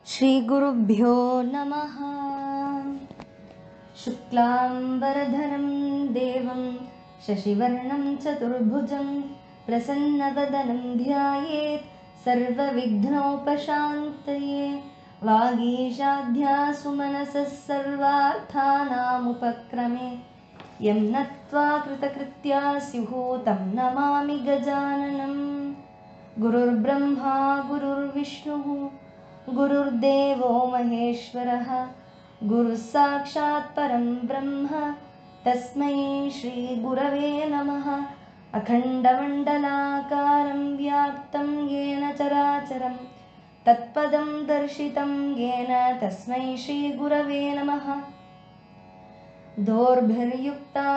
श्रीगुरुभ्यो नमः शुक्लाम्बरधरं देवं शशिवर्णं चतुर्भुजं प्रसन्नवदनं ध्यायेत् सर्वविघ्नोपशान्तये वागीशाध्यासु मनसः सर्वार्थानामुपक्रमे यं नत्वा कृतकृत्या स्युः तं नमामि गजाननम् गुरुर्ब्रह्मा गुरुर्विष्णुः गुरुर्देवो महेश्वरः गुरुः साक्षात् परं ब्रह्म तस्मै श्रीगुरवे नमः अखण्डमण्डलाकारं व्याप्तं येन चराचरं तत्पदं दर्शितं येन तस्मै श्रीगुरवे नमः दोर्भिर्युक्ता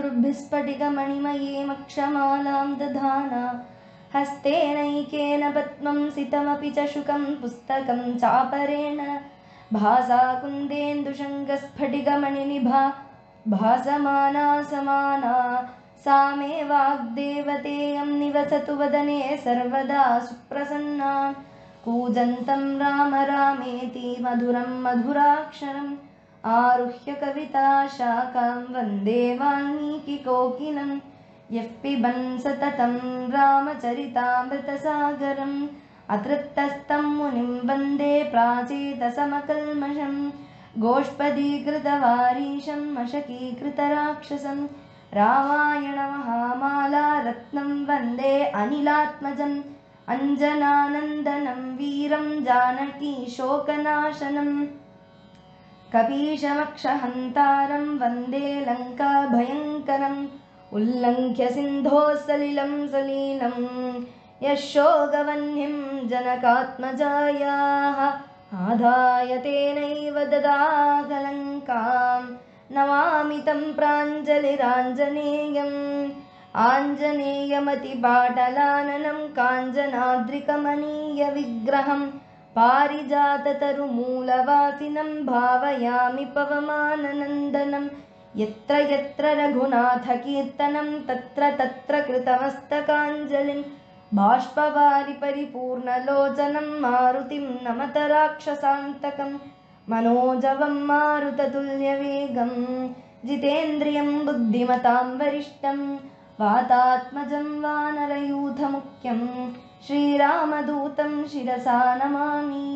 चतुर्भिस्फटिकमणिमयीमक्षमालां दधाना हस्तेनैकेन पद्मं सितमपि च शुकं पुस्तकं चापरेण भासा कुन्देन्दुशङ्गस्फटिकमणिनिभा भासमाना समाना सा मे वाग्देवतेयं निवसतु वदने सर्वदा सुप्रसन्ना कूजन्तं राम रामेति मधुरं मधुराक्षरम् आरुह्य कविता शाखां वन्दे वाल्मीकिकोकिलम् यः पिबन् सततं रामचरितामृतसागरम् अतृप्तस्तं मुनिं वन्दे प्राचीतसमकल्मषं गोष्पदीकृतवारीशं मशकीकृतराक्षसं रामायणमहामाला रत्नं वन्दे अनिलात्मजम् अञ्जनानन्दनं वीरं जानकीशोकनाशनम् कपीशमक्षहन्तारं वन्दे लङ्काभयङ्करम् उल्लङ्घ्य सिन्धोः सलिलं सलीलं यशोगवह्निं जनकात्मजायाः आदाय तेनैव ददाकलङ्कां नमामि तं प्राञ्जलिराञ्जनेयम् आञ्जनेयमतिपाटलाननं काञ्जनाद्रिकमनीयविग्रहम् पारिजाततरुमूलवासिनं भावयामि पवमाननन्दनं यत्र यत्र रघुनाथकीर्तनं तत्र तत्र कृतमस्तकाञ्जलिं बाष्पवारि परिपूर्णलोचनं मारुतिं नमत राक्षसान्तकं मनोजवं मारुततुल्यवेगं जितेन्द्रियं बुद्धिमतां वरिष्ठं वातात्मजं वानरयूथमुख्यं श्रीरामदूतं शिरसा नमामि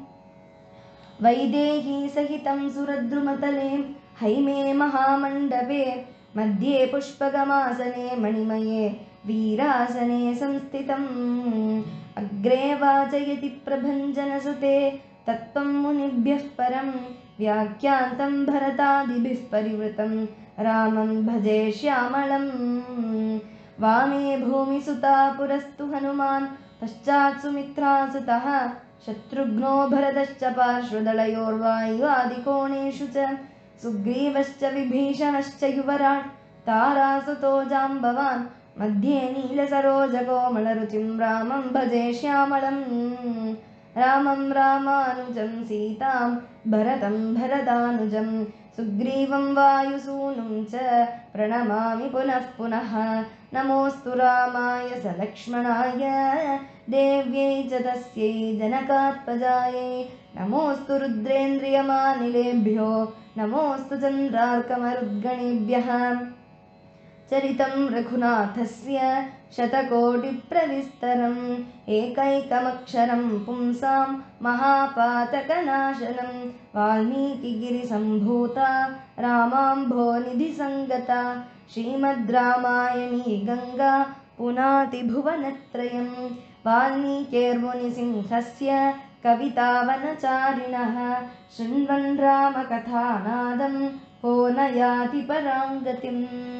वैदेहीसहितं सुरद्रुमतले हैमे महामण्डपे मध्ये पुष्पगमासने मणिमये वीरासने संस्थितम् अग्रे वाचयति प्रभञ्जनसुते तत्त्वं मुनिभ्यः परं व्याख्यान्तं भरतादिभिः परिवृतं रामं भजे श्यामळम् वामे भूमिसुता पुरस्तु हनुमान् पश्चात् सुमित्रासुतः शत्रुघ्नो भरतश्च पार्श्वदलयोर्वायुवादिकोणेषु च सुग्रीवश्च विभीषणश्च युवराट् तारासुतो जाम्बवान् मध्ये नीलसरोजकोमलरुचिं रामं भजे श्यामळम् रामं रामानुजं सीतां भरतं भरतानुजं सुग्रीवं वायुसूनुं च प्रणमामि पुनः पुनः नमोऽस्तु रामाय सलक्ष्मणाय देव्यै च तस्यै जनकात्मजायै नमोऽस्तु रुद्रेन्द्रियमानिलेभ्यो नमोऽस्तु चन्द्रार्कमरुद्गणेभ्यः चरितं रघुनाथस्य शतकोटिप्रविस्तरम् एकैकमक्षरं पुंसां महापातकनाशनं वाल्मीकिगिरिसम्भूता रामाम्भोनिधिसङ्गता श्रीमद् रामायणी गङ्गा पुनातिभुवनत्रयं वाल्मीकेर्मुनिसिंहस्य कवितावनचारिणः शृण्वन् रामकथानादं को न याति परां गतिम्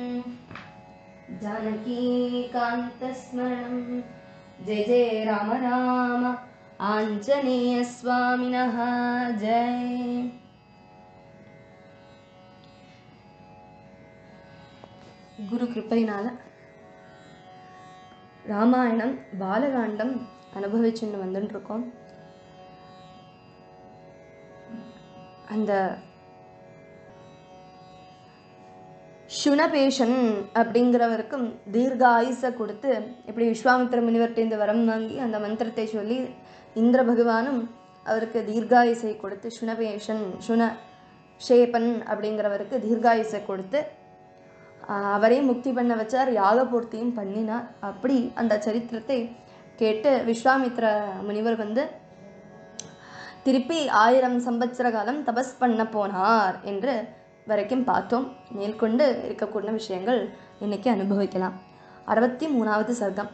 जानकीकान्तस्मरणं जय जय राम राम आञ्जनेयस्वामिनः जय குரு கிருப்பையினால் ராமாயணம் பாலகாண்டம் அனுபவிச்சுன்னு வந்துட்டுருக்கோம் அந்த சுனபேஷன் அப்படிங்கிறவருக்கும் தீர்க்க ஆயுசை கொடுத்து இப்படி விஸ்வாமித்திர முனிவர்கிட்ட இந்த வரம் வாங்கி அந்த மந்திரத்தை சொல்லி இந்திர பகவானும் அவருக்கு தீர்காயுசை கொடுத்து சுனவேஷன் சுன ஷேபன் அப்படிங்கிறவருக்கு தீர்காயுசை கொடுத்து ஆஹ், அவரையும் முக்தி பண்ண வச்சார் யாகபூர்த்தியும் பண்ணினார் அப்படி அந்த சரித்திரத்தை கேட்டு விஸ்வாமித்ர முனிவர் வந்து திருப்பி ஆயிரம் சம்பத்சர காலம் தபஸ் பண்ண போனார் என்று வரைக்கும் பார்த்தோம் மேற்கொண்டு இருக்கக்கூடிய விஷயங்கள் இன்னைக்கு அனுபவிக்கலாம் அறுபத்தி மூணாவது சர்க்கம்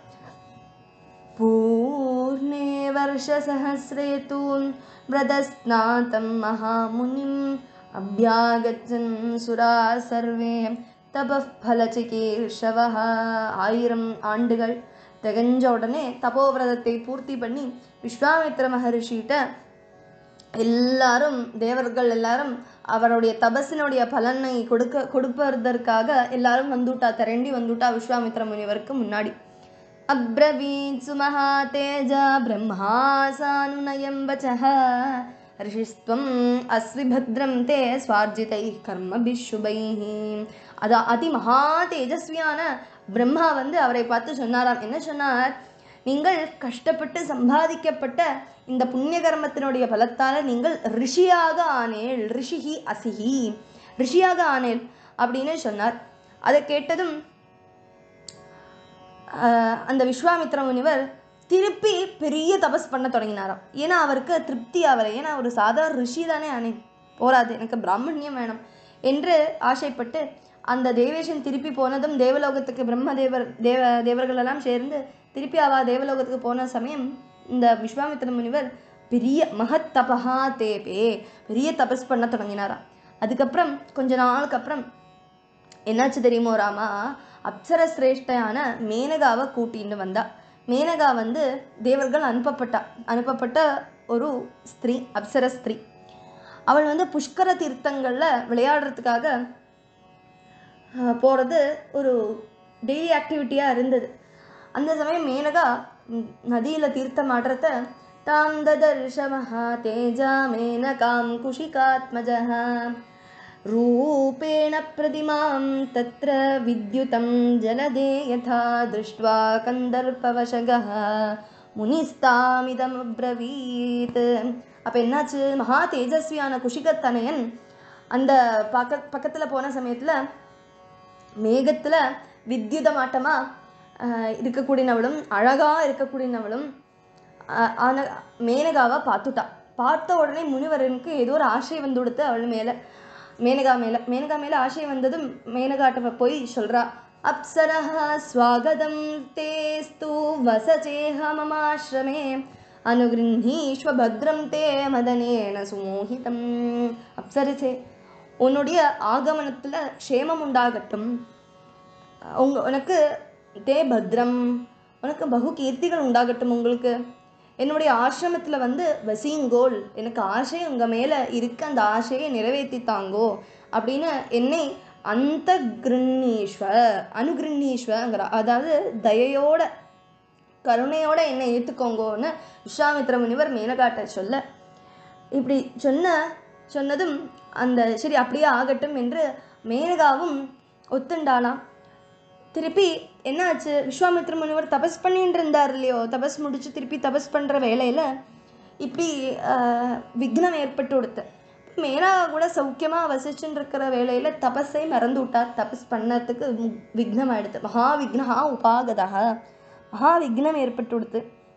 पूर्णे वर्षसहस्रे तु व्रतस्नातं महामुनिम् अभ्यागच्छन् सुराः सर्वे தபஃப் ஃபலச்சிகீர்ஷவः ஆயிரம் ஆண்டுகள் திகஞ்ச உடனே தபோவிரதத்தை பூர்த்தி பண்ணி விஸ்வாமித்திர மகரிஷிகிட்ட எல்லாரும் தேவர்கள் எல்லாரும் அவருடைய தபசினுடைய பலனை கொடுக்க கொடுப்பதற்காக எல்லாரும் வந்துட்டா திரண்டி வந்துட்டா விஸ்வாமித்திர முனிவருக்கு முன்னாடி அப்ரவீத் சுமஹாதேஜ பிரம்மா சானுநயம் வச்சः ரிஷிஸ்துவம் அஸ்வி பத்ரம் தே ஸ்வார்ஜிதை கர்மபிஷ் சுபைः அது அதி மகா தேஜஸ்வியான பிரம்மா வந்து அவரை பார்த்து சொன்னாராம் என்ன சொன்னார் நீங்கள் கஷ்டப்பட்டு சம்பாதிக்கப்பட்ட இந்த புண்ணிய கர்மத்தினுடைய பலத்தால் நீங்கள் ரிஷியாக ஆனேள் ரிஷிஹி அசிஹி ரிஷியாக ஆனேள் அப்படின்னு சொன்னார் அதை கேட்டதும் ஆஹ் அந்த விஸ்வாமித்ர முனிவர் திருப்பி பெரிய தபஸ் பண்ண தொடங்கினாராம் ஏன்னா அவருக்கு திருப்தி ஆகலை ஏன்னா ஒரு சாதாரண ரிஷி தானே ஆனே போராது எனக்கு பிராமணியம் வேணும் என்று ஆசைப்பட்டு அந்த தேவேஷன் திருப்பி போனதும் தேவலோகத்துக்கு பிரம்மதேவர் தேவ தேவர்கள் எல்லாம் சேர்ந்து திருப்பி அவ தேவலோகத்துக்கு போன சமயம் இந்த விஸ்வாமித்திர முனிவர் பெரிய மகத் தபஹா தேபே பெரிய தபஸ் பண்ண தொடங்கினாராம் அதுக்கப்புறம் கொஞ்ச நாளுக்கு அப்புறம் என்னாச்சு தெரியுமோ ராமா அப்சர சிரேஷ்டையான மேனகாவை கூட்டின்னு வந்தா மேனகா வந்து தேவர்கள் அனுப்பப்பட்டா அனுப்பப்பட்ட ஒரு ஸ்திரீ அப்சர ஸ்திரீ அவள் வந்து புஷ்கர தீர்த்தங்களில் விளையாடுறதுக்காக ஆஹ், போறது ஒரு டெய்லி ஆக்டிவிட்டியாக இருந்தது அந்த சமயம் மேனகா ம், நதியில தீர்த்தம் ஆடுறத தாம் ததர்ஷ மகா தேஜா மேனகாம் குஷிகாத்மஜः रूपेण प्रतिमां तत्र विद्युतं जलदे यथा दृष्ट्वा कन्दर्पवशगः முனிஸ்தாமிதமப்ரவீத் அப்போ என்னாச்சு மகா தேஜஸ்வியான குஷிகத்தனையன் அந்த பக்க பக்கத்தில் போன சமயத்தில் மேகத்தில் வித்யுதமாட்டமாக இருக்கக்கூடியவளும் அழகாக இருக்கக்கூடியவளும் ஆஹ் ஆன மேனகாவை பார்த்துட்டா பார்த்த உடனே முனிவரனுக்கு ஏதோ ஒரு ஆசை வந்து கொடுத்து அவள் மேலே மேனகா மேலே மேனகா மேலே ஆசை வந்ததும் மேனகாட்ட போய் சொல்கிறா அப்சரः ஸ்வாகதம் தேஸ்து வசச்சேஹ மமாஸ்ரமே அனுகிருஹீஸ்வ பத்ரம் தே மதனேன சுமோகிதம் அப்சரிசே உன்னுடைய ஆகமனத்தில் க்ஷேமம் உண்டாகட்டும் உங்க உனக்கு தே பத்ரம் உனக்கு பகு கீர்த்திகள் உண்டாகட்டும் உங்களுக்கு என்னுடைய ஆசிரமத்தில் வந்து வசீங்கோல் எனக்கு ஆசை உங்கள் மேலே இருக்க அந்த ஆசையை நிறைவேற்றி தாங்கோ அப்படின்னு என்னை அந்த கிருண்ணீஸ்வ அனுகிருண்ணீஸ்வங்கிற அதாவது தயையோட கருணையோட என்னை ஏற்றுக்கோங்கோன்னு விஸ்வாமித்திர முனிவர் மேலகாட்ட சொல்ல இப்படி சொன்ன சொன்னதும் அந்த சரி அப்படியே ஆகட்டும் என்று மேனகாவும் ஒத்துண்டாளாம் திருப்பி என்னாச்சு விஸ்வாமித்திர முனிவர் தபஸ் பண்ணிட்டு இருந்தார் இல்லையோ தபஸ் முடிச்சு திருப்பி தபஸ் பண்ணுற வேலையில் இப்படி ஆஹ், விக்னம் ஏற்பட்டு கொடுத்து மேனா கூட சௌக்கியமாக வசிச்சுட்டு இருக்கிற வேலையில் தபஸை மறந்து விட்டார் தபஸ் பண்ணதுக்கு வி- விக்னம் ஆயிடுது மகா விக்னஹா உபாகதா மகா விக்னம் ஏற்பட்டு கொடுத்து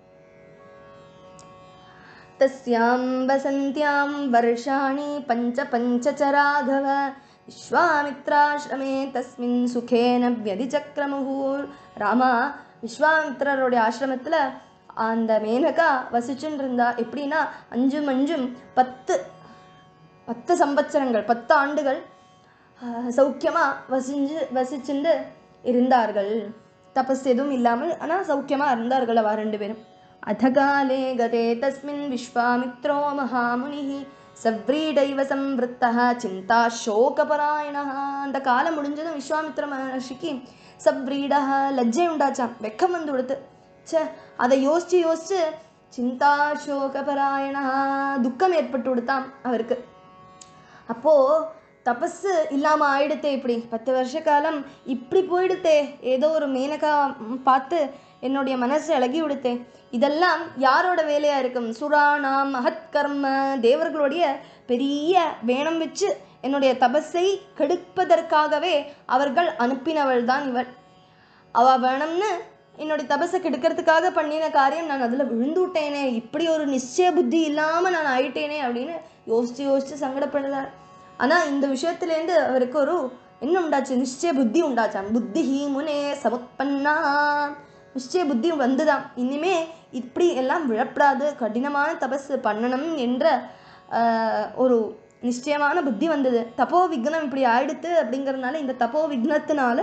तस्यां वसन्त्यां वर्षाणि पञ्च पञ्च च राघव விஸ்வாமித்ராசிரமே தஸ்மின் சுகேன வியதிச்சக்ரமுகூர் ராமா விஸ்வாமித்ரருடைய ஆசிரமத்தில் அந்த மேனகா வசிச்சுன்னு இருந்தா எப்படின்னா அஞ்சும் அஞ்சும் பத்து பத்து சம்பத்சரங்கள் பத்து ஆண்டுகள் ஆஹ், சௌக்கியமா வசிஞ்சு வசிச்சுண்டு இருந்தார்கள் தபஸ் எதுவும் இல்லாமல் ஆனால் சௌக்கியமா இருந்தார்கள் அவ ரெண்டு பேரும் அதகாலே கதே தஸ்மின் விஸ்வாமித்ரோ மகாமுனிः சவ்ரீடைவ சம்வృத்தः சிந்தா சோகபராயணः அந்த காலம் முடிஞ்சதும் விஸ்வாமித்ர மகர்ஷிக்கு சவ்ரீடா லஜ்ஜை உண்டாச்சாம் வெக்கம் வந்து கொடுத்து ச்சே அதை யோசிச்சு யோசிச்சு சிந்தா சோகபராயணா துக்கம் ஏற்பட்டு கொடுத்தாம் அவருக்கு அப்போ தபஸு இல்லாமல் ஆயிடுத்தே இப்படி பத்து வருஷ காலம் இப்படி போயிடுத்தே ஏதோ ஒரு மேனகா ம், பார்த்து என்னுடைய மனசு இழகி விடுத்தே இதெல்லாம் யாரோட வேலையாக இருக்கும் சுராணாம் மகத்கர்ம தேவர்களுடைய பெரிய வேணம் வச்சு என்னுடைய தபஸை கெடுப்பதற்காகவே அவர்கள் அனுப்பினவள் தான் இவள் அவ வேணும்னு என்னுடைய தபஸை கெடுக்கிறதுக்காக பண்ணின காரியம் நான் அதில் விழுந்து விட்டேனே இப்படி ஒரு நிச்சய புத்தி இல்லாமல் நான் ஆயிட்டேனே அப்படின்னு யோசிச்சு யோசிச்சு சங்கடப்படுறார் ஆனால் இந்த விஷயத்துலேருந்து அவருக்கு ஒரு என்ன உண்டாச்சு நிச்சய புத்தி உண்டாச்சாம் புத்தி முனே சமுத்பன்னா நிச்சய புத்தி வந்துதான் இனிமே இப்படி எல்லாம் விழப்படாது கடினமான தபஸ் பண்ணணும் என்ற ஆஹ், ஒரு நிச்சயமான புத்தி வந்தது தப்போ விக்னம் இப்படி ஆயிடுத்து அப்படிங்கறதுனால இந்த தப்போ விக்னத்தினால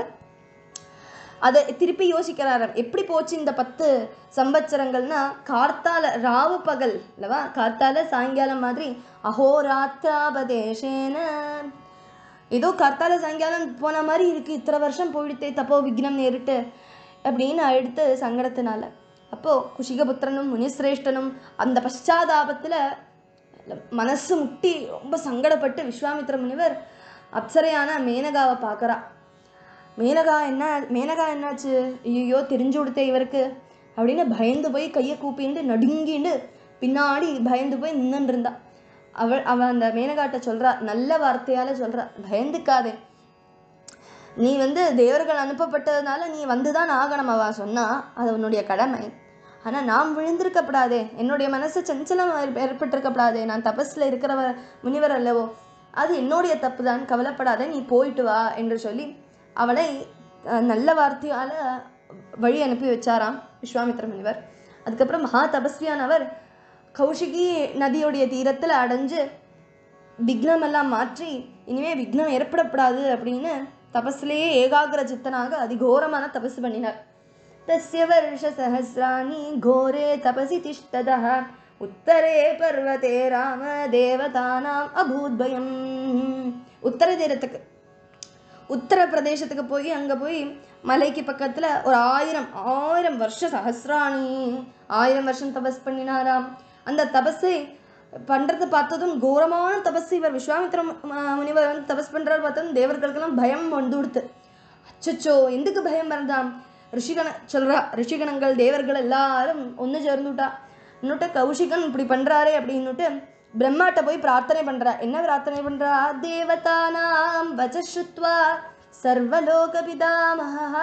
அதை திருப்பி யோசிக்கிறாரு எப்படி போச்சு இந்த பத்து சம்பத்சரங்கள்னா கார்த்தால ராவு பகல் அல்லவா கார்த்தால சாயங்காலம் மாதிரி அஹோராத்ராபதேசேன ஏதோ கார்த்தால சாயங்காலம் போன மாதிரி இருக்கு இத்தனை வருஷம் போயிடுத்தே தப்போ விக்னம் நேரிட்டு அப்படின்னு எடுத்து சங்கடத்தினால அப்போ குஷிகபுத்திரனும் முனிசிரேஷ்டனும் அந்த பశ్చాதாபத்துல மனசு முட்டி ரொம்ப சங்கடப்பட்டு விஸ்வாமித்திர முனிவர் அப்சரையான மேனகாவை பார்க்கறா மேனகா என்ன மேனகா என்னாச்சு ஐயோ தெரிஞ்சு கொடுத்தே இவருக்கு அப்படின்னு பயந்து போய் கையை கூப்பிண்டு நடுங்கிண்டு பின்னாடி பயந்து போய் நின்னுட்டு இருந்தா அவள் அவள் அந்த மேனகாட்ட சொல்றா நல்ல வார்த்தையால சொல்றா பயந்துக்காதே நீ வந்து தேவர்கள் அனுப்பப்பட்டதுனால நீ வந்துதான் ஆகணும் அவ சொன்னா அது உன்னுடைய கடமை ஆனா நாம் விழுந்திருக்கப்படாதே என்னுடைய மனசு சஞ்சலம் ஏற்- ஏற்பட்டிருக்கப்படாதே நான் தபஸ்ல இருக்கிறவர் முனிவர் அல்லவோ அது என்னுடைய தப்பு தான் கவலைப்படாதே நீ போயிட்டு வா என்று சொல்லி அவளை அஹ், நல்ல வார்த்தையால வழி அனுப்பி வச்சாராம் விஸ்வாமித்திர முனிவர் அதுக்கப்புறம் மகா தபஸ்வியானவர் கௌஷிகி நதியுடைய தீரத்தில் அடைஞ்சு விக்னம் எல்லாம் மாற்றி இனிமே விக்னம் ஏற்படக்கூடாது அப்படின்னு தபஸ்லேயே ஏகாகிர சித்தனாக அதிகோரமான தபசு பண்ணினார் தஸ்ய வருஷ சஹசிராணி கோரே தபசி திஷ்டதः உத்தரே பர்வதே ராம தேவதானாம் அபூத்பயம் உத்தர தீரத்துக்கு உத்தர பிரதேசத்துக்கு போய் அங்கே போய் மலைக்கு பக்கத்தில் ஒரு ஆயிரம் ஆயிரம் வருஷம் சஹசிராணி ஆயிரம் வருஷம் தபஸ் பண்ணினாராம் அந்த தபஸை பண்ணுறதை பார்த்ததும் கோரமான தபஸ் இவர் விஸ்வாமித்திர மு- ம- முனிவர் வந்து தபஸ் பண்ணுறாரு பார்த்ததும் தேவர்களுக்கெல்லாம் பயம் வந்து கொடுத்து அச்சச்சோ எதுக்கு பயம் வரதாம் ரிஷிகண சொல்றா ரிஷிகணங்கள் தேவர்கள் எல்லாரும் ஒன்று சேர்ந்துட்டா இன்னுட்டு கௌஷிகன் இப்படி பண்றாரே அப்படின்னுட்டு பிரம்மாட்ட போய் பிரார்த்தனை பண்றா என்ன பிரார்த்தனை பண்றா தேவதானாம் வச்சஸ்ருத்வா சர்வலோக பிதாமஹ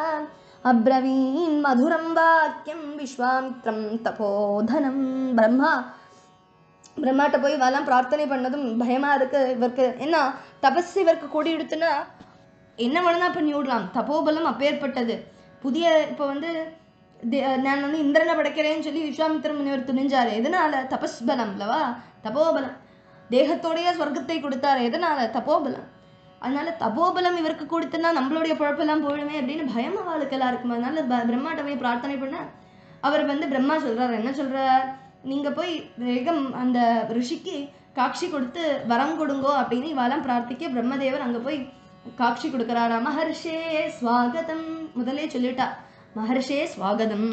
அப்ரவீன் மதுரம் வாக்கியம் விஸ்வாமித்ரம் தபோதனம் பிரம்மா பிரம்மாட்ட போய் வரலாம் பிரார்த்தனை பண்ணதும் பயமா இருக்கு இவருக்கு என்ன தபஸ் இவருக்கு கூடி எடுத்துனா என்ன வேணும்னா பண்ணி விடலாம் தபோபலம் அப்பேற்பட்டது புதிய இப்போ வந்து தே- நான் வந்து இந்திரனை படைக்கிறேன்னு சொல்லி விஸ்வாமித்திர முனிவர் துணிஞ்சாரு எதனால தபஸ் பலம் அல்லவா தபோபலம் தேகத்தோடைய சொர்க்கத்தை கொடுத்தாரு எதனால தபோபலம் அதனால தபோபலம் இவருக்கு கொடுத்தனா நம்மளுடைய குழப்பெல்லாம் போயிடுமே அப்படின்னு பயம் அவளுக்கெல்லாம் இருக்கும் அதனால ப- பிரம்மாட்ட போய் பிரார்த்தனை பண்ண அவர் வந்து பிரம்மா சொல்றாரு என்ன சொல்றார் நீங்க போய் வேகம் அந்த ரிஷிக்கு காட்சி கொடுத்து வரம் கொடுங்கோ அப்படின்னு இவாலாம் பிரார்த்திக்க பிரம்மதேவர் அங்க போய் காட்சி கொடுக்கறாரா மகர்ஷே ஸ்வாகதம் முதலே சொல்லிட்டா மகர்ஷே ஸ்வாகதம்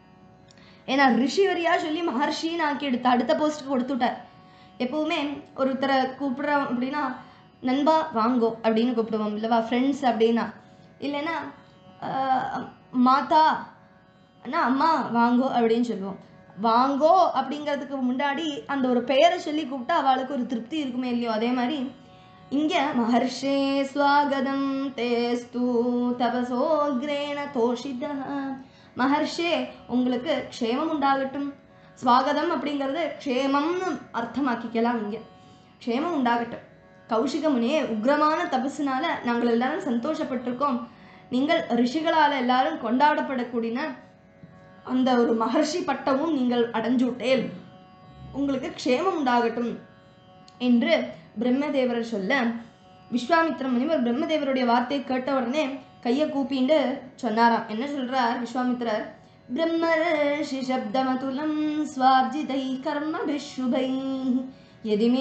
ஏன்னா ரிஷி வரியா சொல்லி மகர்ஷின்னு ஆக்கி எடுத்து அடுத்த போஸ்ட்டுக்கு கொடுத்துட்டார் எப்பவுமே ஒருத்தரை கூப்பிடுறோம் அப்படின்னா நண்பா வாங்கோ அப்படின்னு கூப்பிடுவோம் இல்லவா ஃப்ரெண்ட்ஸ் அப்படின்னா இல்லைன்னா ஆஹ், மாதா அண்ணா அம்மா வாங்கோ அப்படின்னு சொல்லுவோம் வாங்கோ அப்படிங்கிறதுக்கு முன்னாடி அந்த ஒரு பெயரை சொல்லி கூப்பிட்டா அவளுக்கு ஒரு திருப்தி இருக்குமே இல்லையோ அதே மாதிரி இங்க மகர்ஷே ஸ்வாகதம் தேஸ்து தபசோக்ரேண தோஷித மகர்ஷே உங்களுக்கு க்ஷேமம் உண்டாகட்டும் ஸ்வாகதம் அப்படிங்கிறது க்ஷேமம்னு அர்த்தமாக்கிக்கலாம் இங்க க்ஷேமம் உண்டாகட்டும் கௌஷிக முனியே உக்ரமான தபசுனால நாங்கள் எல்லாரும் சந்தோஷப்பட்டிருக்கோம் நீங்கள் ரிஷிகளால் எல்லாரும் கொண்டாடப்படக்கூடிய அந்த ஒரு மகர்ஷி பட்டமும் நீங்கள் அடைஞ்சுட்டேல் உங்களுக்கு க்ஷேமம் உண்டாகட்டும் என்று பிரம்மதேவர் சொல்ல விஸ்வாமித்திர முனிவர் பிரம்மதேவருடைய வார்த்தையை கேட்ட உடனே கையை கூப்பிண்டு சொன்னாராம் என்ன சொல்றார் விஸ்வாமித்திரர் பிரம்மர்ஷி சப்தமதுலம் ஸ்வார்ஜிதை கர்மபிः சுபை எதிமே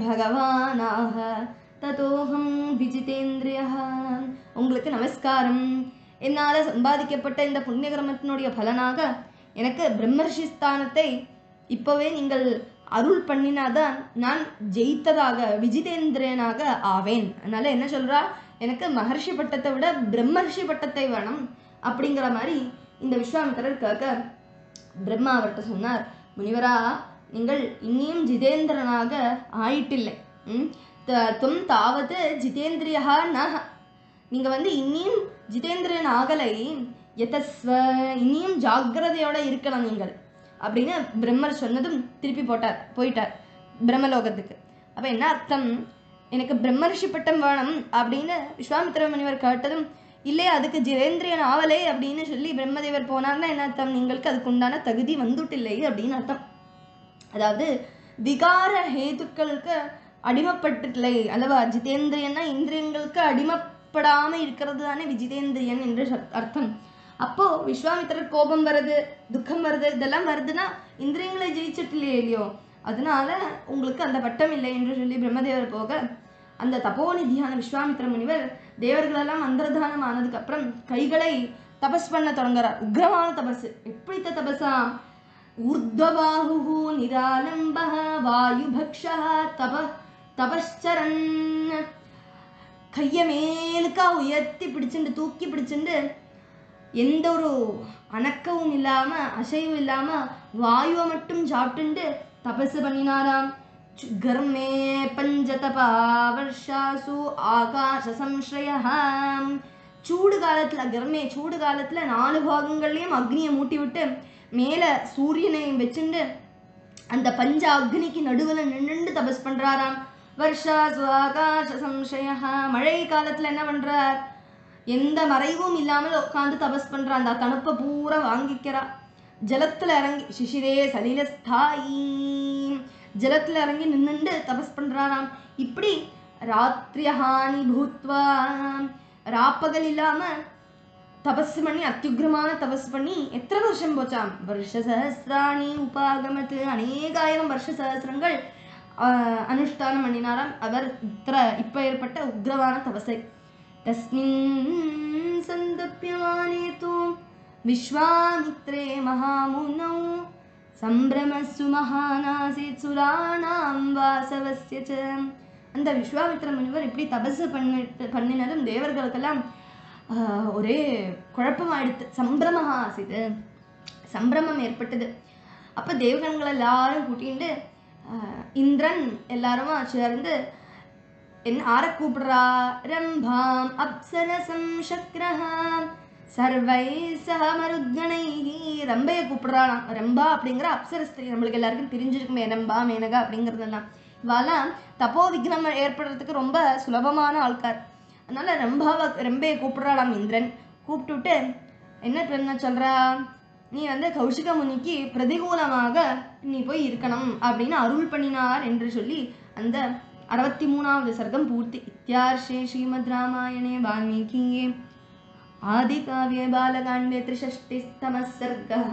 பகவானாக ததோகம் விஜிதேந்திரிய உங்களுக்கு நமஸ்காரம் என்னால் சம்பாதிக்கப்பட்ட இந்த புண்ணிய கர்மத்தினுடைய பலனாக எனக்கு பிரம்மர்ஷி ஸ்தானத்தை இப்போவே நீங்கள் அருள் பண்ணினாதான் நான் ஜெயித்ததாக விஜிதேந்திரனாக ஆவேன் அதனால என்ன சொல்றா எனக்கு மகர்ஷி பட்டத்தை விட பிரம்மர்ஷி பட்டத்தை வேணும் அப்படிங்கிற மாதிரி இந்த விஸ்வாமித்திரர் கேட்க பிரம்மா அவர்கிட்ட சொன்னார் முனிவரா நீங்கள் இன்னியும் ஜிதேந்திரனாக ஆயிட்டில்லை ம்? த- தும் தாவது ஜிதேந்திரியா நக நீங்க வந்து இன்னியும் ஜிதேந்திரன் ஆகலை எதஸ்வ இன்னியும் ஜாக்கிரதையோட இருக்கணும் நீங்கள் அப்படின்னு பிரம்மர் சொன்னதும் திருப்பி போட்டார் போயிட்டார் பிரம்மலோகத்துக்கு அப்ப என்ன அர்த்தம் எனக்கு பிரம்மரிஷி பட்டம் வேணும் அப்படின்னு விஸ்வாமித்திர முனிவர் கேட்டதும் இல்லையே அதுக்கு ஜிதேந்திரியன் ஆவலே அப்படின்னு சொல்லி பிரம்மதேவர் போனார்னா என்ன அர்த்தம் നിങ്ങൾക്ക് அதுக்கு உண்டான தகுதி வந்துட்டில்லை அப்படின்னு அர்த்தம் அதாவது விகார ஹேதுக்களுக்கு அடிமைப்பட்டுலை அல்லவா ஜிதேந்திரியன்னா இந்திரியங்களுக்கு அடிமைப்படாம இருக்கிறது தானே விஜிதேந்திரியன் என்று சொல்- அர்த்தம் அப்போ விஸ்வாமித்திரர் கோபம் வருது துக்கம் வருது இதெல்லாம் வருதுன்னா இந்திரியங்களை ஜெயிச்சிட்டு இல்லையோ அதனால உங்களுக்கு அந்த பட்டம் இல்லை என்று சொல்லி பிரம்மதேவர் போக அந்த தபோநிதியான விஸ்வாமித்திர முனிவர் தேவர்களெல்லாம் அந்தர்தானம் ஆனதுக்கு அப்புறம் கைகளை தபஸ் பண்ண தொடங்குறார் உக்ரமான தபஸ் எப்படித்த தபஸா ஊர்த்வபாஹு நிராலம்பः வாயுபக்ஷः தப தபஸ்சரன் கையை மேலுக்கா உயர்த்தி பிடிச்சுண்டு தூக்கி பிடிச்சுண்டு எந்த ஒரு அணக்கவும் இல்லாம அசைவும் இல்லாம வாயுவை மட்டும் சாப்பிட்டுண்டு தபசு பண்ணினாராம் சு- கர்மே பஞ்சதபா வர்ஷாசு ஆகாச சம்ஸ்ரயம் சூடு காலத்துல கர்மே சூடு காலத்துல நாலு பாகங்கள்லயும் அக்னியை மூட்டி விட்டு மேல சூரியனை வச்சுண்டு அந்த பஞ்ச அக்னிக்கு நடுவுல நின்னுண்டு தபஸ் பண்றாராம் வர்ஷா சுவாகாஷ சம்சய மழை காலத்துல என்ன பண்றார் எந்த மறைவும் இல்லாமல் உட்காந்து தபஸ் பண்றா அந்த தணுப்பை பூரா வாங்கிக்கிறா ஜலத்துல இறங்கி சிசிரே சலிலஸ்தாயி ஜலத்துல இறங்கி நின்னுண்டு தபஸ் பண்றாராம் இப்படி ராத்திரியஹானி பூத்வா ராப்பகல் இல்லாம தபஸ் பண்ணி அத்தியுக்ரமான தபஸ் பண்ணி எத்தனை வருஷம் போச்சாம் வருஷ சஹசிராணி உபாகமத்து அநேகாயிரம் வருஷ சஹசிரங்கள் ஆஹ், அனுஷ்டானம் பண்ணினாராம் அவர் இத்திர இப்ப ஏற்பட்ட உக்ரமான தபசை தஸ்மின் சந்தப்பியமானே தூ விஸ்வாமித்ரே மகாமுனௌ சம்பிரமசு மகானாசித் சுராணாம் வாசவஸ்ய ச அந்த விஸ்வாமித்ர முனிவர் இப்படி தபசு பண்ணிட்டு பண்ணினதும் தேவர்களுக்கெல்லாம் ஆஹ், ஒரே குழப்பமாயிடுத்து சம்பிரமஹா ஆசிது சம்பிரமம் ஏற்பட்டது அப்ப தேவகன்கள் எல்லாரும் கூட்டிட்டு ஆஹ், இந்திரன் எல்லாருமா சேர்ந்து என் ஆர கூப்பிடுறா ரம்பாம் அப்சரசம் சக்ரஹாம் சர்வை சக மருத்கணை ரம்பையை கூப்பிடுறாளாம் ரம்பா அப்படிங்கிற அப்சரஸ்திரி நம்மளுக்கு எல்லாருக்கும் தெரிஞ்சிருக்குமே ரம்பா மேனகா அப்படிங்கிறதெல்லாம் இவாலாம் தப்போ விக்னம் ஏற்படுறதுக்கு ரொம்ப சுலபமான ஆள்கார் அதனால ரம்பாவை ரம்பையை கூப்பிடுறாளாம் இந்திரன் கூப்பிட்டுட்டு என்ன பண்ண சொல்றா நீ வந்து கௌஷிக முனிக்கு பிரதிகூலமாக நீ போய் இருக்கணும் அப்படின்னு அருள் பண்ணினார் என்று சொல்லி அந்த அறுபத்தி மூணாவது சர்க்கம் பூர்த்தி இத்தியார்ஷே ஸ்ரீமத் ராமாயணே வால்மீகியே आदिकाव्ये बालकाण्डे त्रिषष्टिस्तमः सर्गः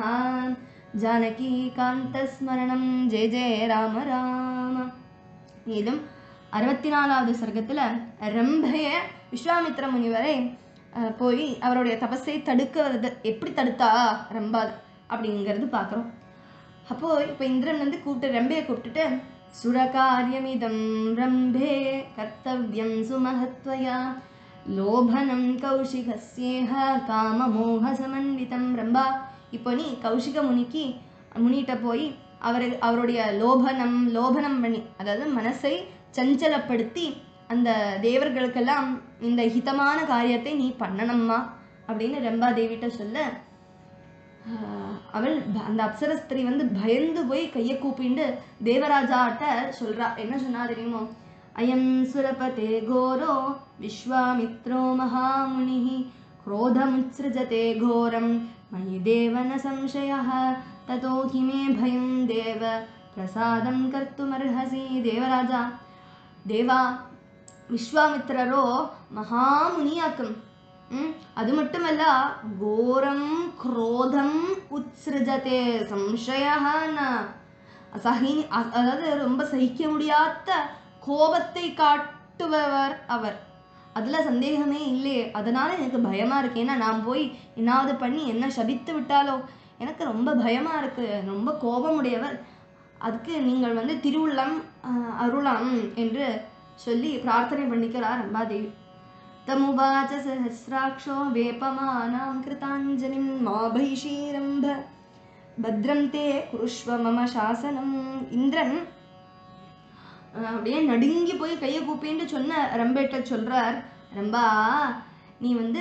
जानकीकान्तस्मरणं जय जय राम राम மேலும் அறுபத்தி நாலாவது சர்க்கத்துல ரம்பைய விஸ்வாமித்ர முனிவரை அஹ், போய் அவருடைய தபஸை தடுக்கிறது எப்படி தடுத்தா ரம்பா அப்படிங்கிறது பார்க்குறோம் அப்போ இப்போ இந்திரன் வந்து கூப்பிட்டு ரம்பையை கூப்பிட்டுட்டு சுரகாரியமிதம் ரம்பே கர்த்தவியம் சுமஹத்வயா லோபனம் கௌஷிகஸ்யேஹ காமமோக சமன்விதம் ரம்பா இப்போ நீ கௌஷிக முனிக்கு முனிகிட்ட போய் அவர் அவருடைய லோபனம் லோபனம் பண்ணி அதாவது மனசை சஞ்சலப்படுத்தி அந்த தேவர்களுக்கெல்லாம் இந்த ஹிதமான காரியத்தை நீ பண்ணணும்மா அப்படின்னு ரம்பா தேவிட்ட சொல்ல ஆஹ் அவள் ப- அந்த அப்சரஸ்திரி வந்து பயந்து போய் கையை கூப்பிண்டு தேவராஜாட்ட சொல்றா என்ன சொன்னா தெரியுமோ அயம் சுரபதே கோரோ விஸ்வாமித்ரோ மகாமுனி क्रोधमुत्सृजते घोरं मयि देव न संशयः ततो हि मे भयं देव प्रसादं कर्तुमर्हसि देवराजा தேவா விஸ்வாமித்திரரோ மகாமுனியாக்கும் ம், அது மட்டுமல்ல கோரம் குரோதம் உத்ஸ்ருஜதே சம்சயஹான சகினி அ- அதாவது ரொம்ப சகிக்க முடியாத கோபத்தை காட்டுபவர் அவர் அதுல சந்தேகமே இல்லையே அதனால எனக்கு பயமா இருக்கு ஏன்னா நான் போய் என்னாவது பண்ணி என்ன சபித்து விட்டாலோ எனக்கு ரொம்ப பயமா இருக்கு ரொம்ப கோபமுடையவர் அதுக்கு நீங்கள் வந்து திருவுள்ளம் ஆஹ், அருளாம் என்று சொல்லி பிரார்த்தனை பண்ணிக்கிறார் ரம்பாதேவி தமுவாச்ச சஹசிராட்சோ வேப்பமானாம் கிருதாஞ்சலிம் மா பைஷீரம்ப பத்ரம் தே குருஷ்வ மம சாசனம் இந்திரன் அஹ் அப்படியே நடுங்கி போய் கையை கூப்பின்னு சொன்ன ரம்பேட்ட சொல்றார் ரம்பா நீ வந்து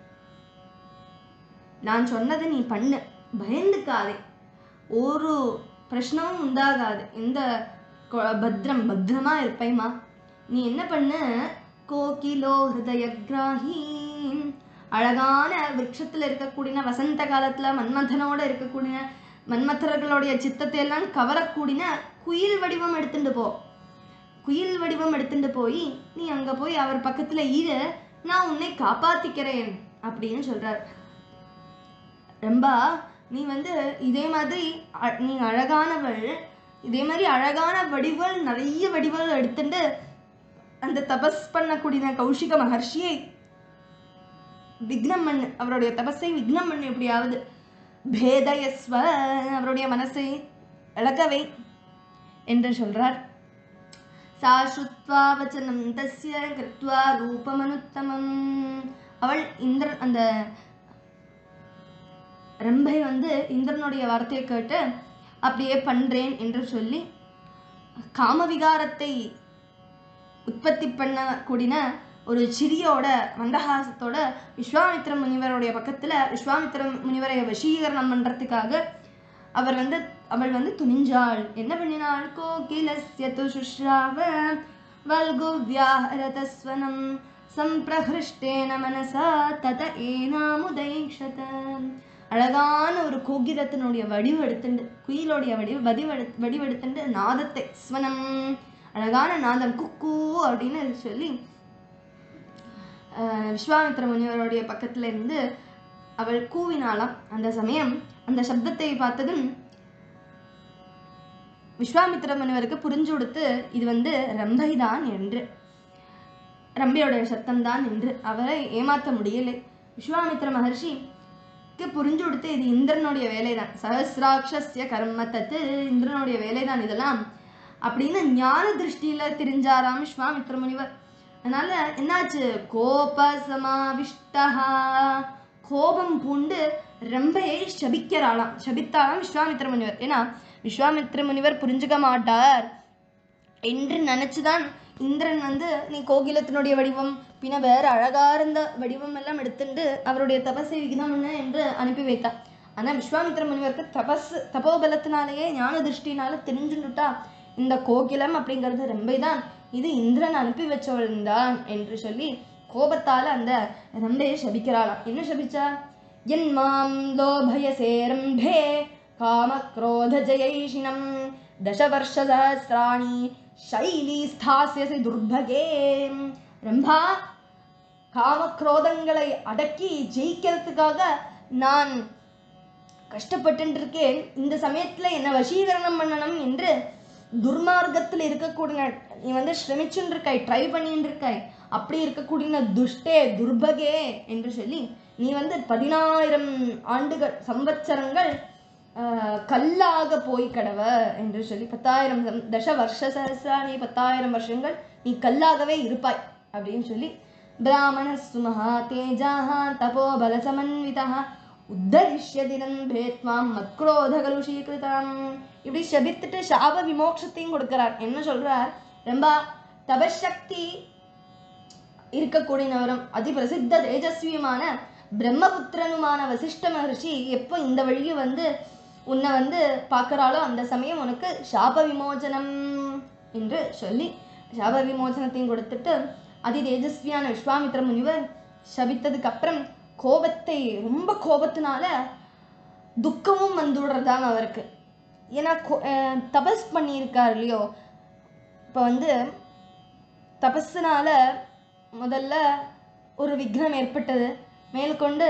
நான் சொன்னதை நீ பண்ணு பயந்துக்காதே ஒரு பிரச்சனமும் உண்டாகாது இந்த கொ- பத்ரம் பத்ரமா இருப்பைமா நீ என்ன பண்ணு கோகிலோ ஹிருதயக்ராஹி அழகான விருட்சத்துல இருக்கக்கூடிய வசந்த காலத்துல மன்மதனோட இருக்கக்கூடிய மன்மதர்களுடைய சித்தத்தை எல்லாம் கவரக்கூடிய குயில் வடிவம் எடுத்துட்டு போ குயில் வடிவம் எடுத்துட்டு போய் நீ அங்க போய் அவர் பக்கத்துல இரு நான் உன்னை காப்பாத்திக்கிறேன் அப்படின்னு சொல்றார் ரம்பா நீ வந்து இதே மாதிரி அ- நீ அழகானவள் இதே மாதிரி அழகான வடிவல் நிறைய வடிவல் எடுத்துட்டு அந்த தபஸ் பண்ணக்கூடிய கௌஷிக மகர்ஷியை விக்னம் பண்ணு அவருடைய தபஸை விக்னம் பண்ணு எப்படியாவது பேதயஸ்வ அவருடைய மனசை இழக்கவை என்று சொல்றார் சா ஸ்ருத்வா வச்சனம் தஸ்ய கிருத்வா ரூபமனுத்தமம் அவள் இந்திரன் அந்த ரம்பை வந்து இந்திரனுடைய வார்த்தையை கேட்டு அப்படியே பண்றேன் என்று சொல்லி காமவிகாரத்தை உற்பத்தி பண்ணக்கூடிய ஒரு சிறியோட மந்தஹாசத்தோட விஸ்வாமித்திர முனிவருடைய பக்கத்துல விஸ்வாமித்திர முனிவரை வசீகரணம் பண்றதுக்காக அவர் வந்து அவள் வந்து துணிஞ்சாள் என்ன பண்ணினாள் கோகிலஸ்ய து சுஷ்ராவ வல்கு வியாஹரதஸ்வனம் சம்பிரஹிருஷ்டேன மனசா தத ஏனாமுதைக்ஷத அழகான ஒரு கோகிலத்தினுடைய வடிவெடுத்துண்டு குயிலோடைய வடிவ வடிவெடு வடிவெடுத்துண்டு நாதத்தை ஸ்வனம் அழகான நாதம் குக்கு அப்படின்னு சொல்லி ஆஹ் விஸ்வாமித்திர முனிவருடைய பக்கத்துல இருந்து அவள் கூவினாளாம் அந்த சமயம் அந்த சப்தத்தை பார்த்ததும் விஸ்வாமித்திர முனிவருக்கு புரிஞ்சு கொடுத்து இது வந்து ரம்பைதான் என்று ரம்பையோட சத்தம்தான் என்று அவரை ஏமாற்ற முடியலை விஸ்வாமித்திர மகர்ஷிக்கு புரிஞ்சு கொடுத்து இது இந்திரனுடைய வேலைதான் சஹசிராட்சஸ்ய கர்ம தத்து இந்திரனுடைய வேலைதான் இதெல்லாம் அப்படின்னு ஞான திருஷ்டியில தெரிஞ்சாராம் விஸ்வாமித்திர முனிவர் அதனால என்னாச்சு கோப சமாவிஷ்டா கோபம் பூண்டு ரம்பையை சபிக்கிறாளாம் சபித்தாளாம் விஸ்வாமித்திர முனிவர் ஏன்னா விஸ்வாமித்திர முனிவர் புரிஞ்சுக்க மாட்டார் என்று நினைச்சுதான் இந்திரன் வந்து நீ கோகிலத்தினுடைய வடிவம் பின்ன வேற அழகா இருந்த வடிவம் எல்லாம் எடுத்துட்டு அவருடைய தபஸை விகிதம் என்ன என்று அனுப்பி வைத்தான் ஆனா விஸ்வாமித்திர முனிவருக்கு தபஸ் தபோபலத்தினாலேயே ஞான திருஷ்டினால தெரிஞ்சுட்டா இந்த கோகிலம் அப்படிங்கிறது ரம்பைதான் இது இந்திரன் அனுப்பி வச்சவள் தான் என்று சொல்லி கோபத்தால அந்த ரம்பையை சபிக்கிறாளாம் என்ன சபிச்சா என் மாம் லோபயசே ரம்பே காமக்ரோத ஜெயைஷினம் தசவர்ஷ சஹசிராணி சைலி ஸ்தாசியசி துர்பகே ரம்பா காமக்ரோதங்களை அடக்கி ஜெயிக்கிறதுக்காக நான் கஷ்டப்பட்டு இருக்கேன் இந்த சமயத்துல என்ன வசீகரணம் பண்ணணும் என்று துர்மார்க்கத்தில் இருக்கக்கூடிய நீ வந்து சிரமிச்சுட்டு இருக்காய் ட்ரை பண்ணிட்டு இருக்காய் அப்படி இருக்கக்கூடிய துஷ்டே துர்பகே என்று சொல்லி நீ வந்து பதினாயிரம் ஆண்டுகள் சம்பத்சரங்கள் ஆஹ், கல்லாக போய் கடவ என்று சொல்லி பத்தாயிரம் சம்- தச வருஷ சஹசிராணி பத்தாயிரம் வருஷங்கள் நீ கல்லாகவே இருப்பாய் அப்படின்னு சொல்லி பிராமண சுமஹா தேஜாஹா தபோ பல சமன்விதா உத்தரிஷ்யதி நன்பே துவாம் மத்க்ரோத கலுஷீகிருதாம் இப்படி சபித்துட்டு சாப விமோட்சத்தையும் கொடுக்கிறார் என்ன சொல்றார் ரொம்ப தபசக்தி இருக்கக்கூடியவரும் அதி பிரசித்த தேஜஸ்வியுமான பிரம்மபுத்திரனுமான வசிஷ்ட மகர்ஷி எப்போ இந்த வழியை வந்து உன்னை வந்து பார்க்கறாளோ அந்த சமயம் உனக்கு சாப விமோசனம் என்று சொல்லி சாப விமோசனத்தையும் கொடுத்துட்டு அதி தேஜஸ்வியான விஸ்வாமித்திர முனிவர் சபித்ததுக்கு அப்புறம் கோபத்தை ரொம்ப கோபத்தினால துக்கமும் வந்துடுறதாம் அவருக்கு ஏன்னா கோ- அஹ் தபஸ் பண்ணியிருக்கார் இல்லையோ இப்போ வந்து தபஸுனால முதல்ல ஒரு விக்னம் ஏற்பட்டது மேற்கொண்டு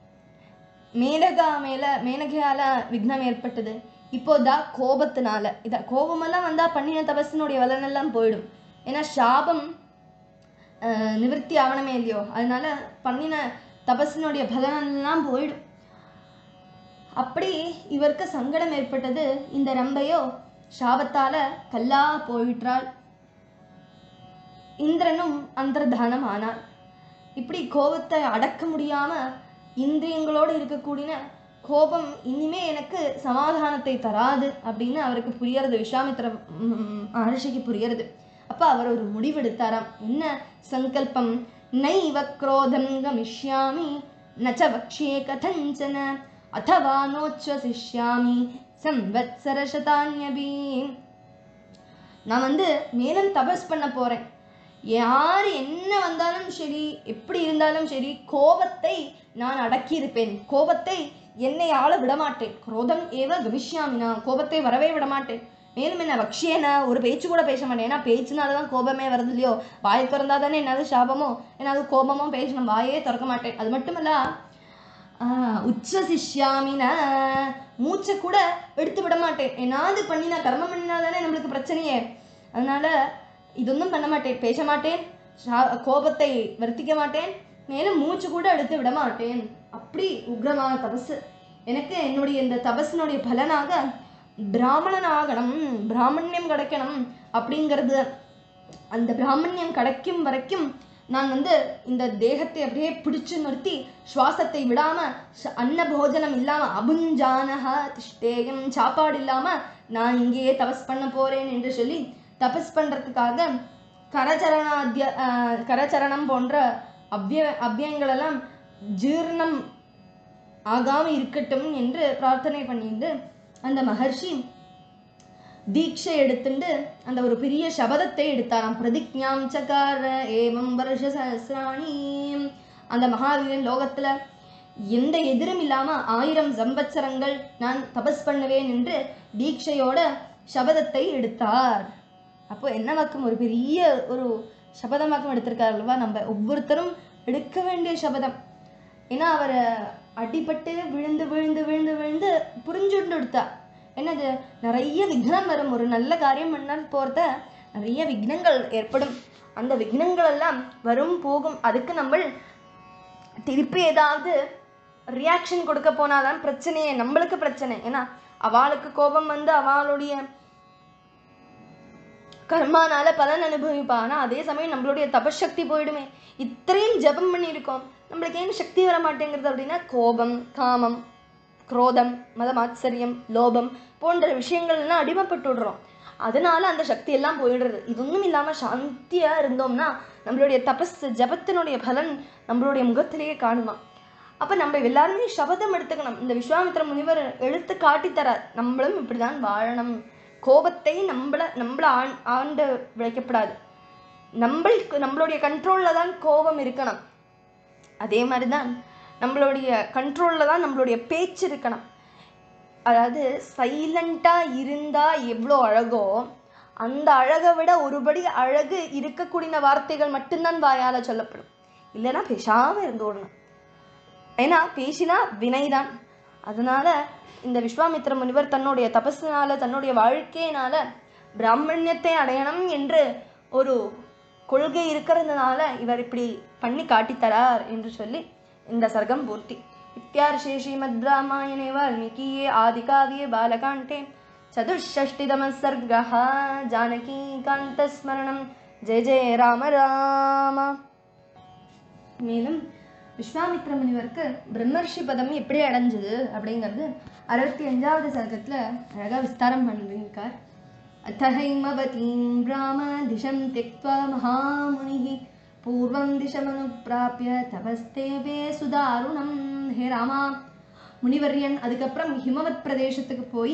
மேனகா மேல மேனகையால விக்னம் ஏற்பட்டது இப்போதா கோபத்தினால இத கோபமெல்லாம் வந்தா பண்ணின தபஸினுடைய பலனெல்லாம் போயிடும் ஏன்னா சாபம் அஹ், நிவர்த்தி ஆவணமே இல்லையோ அதனால பண்ணின தபஸினுடைய பலனெல்லாம் போயிடும் அப்படி இவருக்கு சங்கடம் ஏற்பட்டது இந்த ரம்பையோ சாபத்தால கல்லா போயிட்டாள் இந்திரனும் அந்தர்தானம் ஆனார் இப்படி கோபத்தை அடக்க முடியாம இந்திரியங்களோடு இருக்கக்கூடிய கோபம் இனிமே எனக்கு சமாதானத்தை தராது அப்படின்னு அவருக்கு புரியறது விஸ்வாமித்திர ம், மகர்ஷிக்கு புரியறது அப்ப அவர் ஒரு முடிவெடுத்தாராம் என்ன சங்கல்பம் நைவ குரோதம் கமிஷ்யாமி நச்ச வக்ஷே கதஞ்சன அதவா நோச்சுவசிஷ்யாமி சம்வத்சரசதான்யபி நான் வந்து மேலும் தபஸ் பண்ண போறேன் யார் என்ன வந்தாலும் சரி எப்படி இருந்தாலும் சரி கோபத்தை நான் அடக்கி இருப்பேன் கோபத்தை என்னை ஆள விடமாட்டேன் குரோதம் ஏவ கவிஷ்யாமி நான் கோபத்தை வரவே விடமாட்டேன் மேலும் என்ன வக்ஷேன ஒரு பேச்சு கூட பேச மாட்டேன் ஏன்னா பேச்சுனால தான் கோபமே வருது இல்லையோ வாயை திறந்தா தானே என்னது சாபமோ என்னது கோபமோ பேசணும் வாயே திறக்க மாட்டேன் அது மட்டுமல்ல ஆஹ் உச்சசிஷ்யாமின மூச்சை கூட எடுத்து விட மாட்டேன் ஏதாவது பண்ணினா கர்மம் பண்ணினா தானே நம்மளுக்கு பிரச்சனையே அதனால இதொன்றும் பண்ண மாட்டேன் பேச மாட்டேன் சா- கோபத்தை வர்த்திக்க மாட்டேன் மேலும் மூச்சு கூட எடுத்து விட மாட்டேன் அப்படி உக்ரமான தபசு எனக்கு என்னுடைய இந்த தபஸினுடைய பலனாக பிராமணன் ஆகணும் பிராமணியம் கிடைக்கணும் அப்படிங்கிறது அந்த பிராமணியம் கிடைக்கும் வரைக்கும் நான் வந்து இந்த தேகத்தை அப்படியே பிடிச்சு நிறுத்தி சுவாசத்தை விடாம ச- அன்ன போஜனம் இல்லாம அபுஞ்சானஹ திஷ்டேயம் சாப்பாடு இல்லாம நான் இங்கேயே தபஸ் பண்ண போறேன் என்று சொல்லி தபஸ் பண்றதுக்காக கரச்சரணாத்திய ஆஹ், கரச்சரணம் போன்ற அவ்விய அவ்வியங்களெல்லாம் ஜீர்ணம் ஆகாம இருக்கட்டும் என்று பிரார்த்தனை பண்ணிட்டு அந்த மகர்ஷி தீட்சை எடுத்துண்டு அந்த ஒரு பெரிய சபதத்தை எடுத்தாராம் பிரதிஜ்ஞாம் சகார ஏவம் வருஷ சஹசிராணி அந்த மகாவீரன் லோகத்துல எந்த எதிரும் இல்லாம ஆயிரம் சம்பத்சரங்கள் நான் தபஸ் பண்ணுவேன் என்று தீட்சையோட சபதத்தை எடுத்தார் அப்போ என்ன வாக்கம் ஒரு பெரிய ஒரு சபதம் வாக்கம் எடுத்திருக்காரு அல்லவா நம்ம ஒவ்வொருத்தரும் எடுக்க வேண்டிய சபதம் ஏன்னா அவர் அடிபட்டு விழுந்து விழுந்து விழுந்து விழுந்து புரிஞ்சுண்டு எடுத்தா என்னது நிறைய விக்னம் வரும் ஒரு நல்ல காரியம் பண்ணால் போகிறத நிறைய விக்னங்கள் ஏற்படும் அந்த விக்னங்கள் எல்லாம் வரும் போகும் அதுக்கு நம்ம திருப்பி ஏதாவது ரியாக்ஷன் கொடுக்க போனாதான் பிரச்சனையே நம்மளுக்கு பிரச்சனை ஏன்னா அவளுக்கு கோபம் வந்து அவளுடைய கர்மானால பலன் அனுபவிப்பா ஆனா அதே சமயம் நம்மளுடைய தபசக்தி போயிடுமே இத்தனையும் ஜெபம் பண்ணியிருக்கோம் நம்மளுக்கு ஏன் சக்தி வர மாட்டேங்கிறது அப்படின்னா கோபம் காமம் குரோதம் மதமாச்சரியம் லோபம் போன்ற விஷயங்கள்லாம் அடிமைப்பட்டு விடுறோம் அதனால அந்த சக்தி எல்லாம் போயிடுறது இதொன்றும் இல்லாம சாந்தியா இருந்தோம்னா நம்மளுடைய தபஸ் ஜபத்தினுடைய பலன் நம்மளுடைய முகத்திலேயே காணுமா அப்ப நம்ம எல்லாருமே சபதம் எடுத்துக்கணும் இந்த விஸ்வாமித்திர முனிவர் எழுத்து காட்டி தரார் நம்மளும் இப்படிதான் வாழணும் கோபத்தை நம்மள நம்மள ஆண் ஆண்டு விளைக்கப்படாது நம்மளுக்கு நம்மளுடைய கண்ட்ரோல்ல தான் கோபம் இருக்கணும் அதே மாதிரி தான் நம்மளுடைய கண்ட்ரோல்ல தான் நம்மளுடைய பேச்சு இருக்கணும் அதாவது சைலண்ட்டாக இருந்தால் எவ்வளோ அழகோ அந்த அழகை விட ஒருபடி அழகு இருக்கக்கூடிய வார்த்தைகள் மட்டும்தான் வாயால் சொல்லப்படும் இல்லைன்னா பேசாமல் இருந்து விடணும் ஏன்னா பேசினா வினைதான் அதனால இந்த விஸ்வாமித்திர முனிவர் தன்னுடைய தபஸினால தன்னுடைய வாழ்க்கையினால பிராமணியத்தை அடையணும் என்று ஒரு கொள்கை இருக்கிறதுனால இவர் இப்படி பண்ணி காட்டித்தரார் என்று சொல்லி இந்த சர்க்கம் பூர்த்தி इत्यार्षे श्रीमद्रामायणे वाल्मीकीये आदिकाव्ये बालकाण्डे चतुष्षष्टितमः सर्गः जानकीकान्तस्मरणं जय जय राम राम மேலும் விஸ்வாமித்ர முனிவருக்கு பிரம்மர்ஷி பதம் எப்படி அடைஞ்சது அப்படிங்கிறது அறுபத்தி அஞ்சாவது சர்க்கத்தில் அழகாக விஸ்தாரம் பண்ணிருக்கார் அத்தகைமவதீம் ராம திசம் திக்வா மகாமுனிகி பூர்வம் திசமனுப்பிராப்பிய தபஸ்தேவே சுதாருணம் ஹே ராமா முனிவரியன் அதுக்கப்புறம் ஹிமவத் பிரதேசத்துக்கு போய்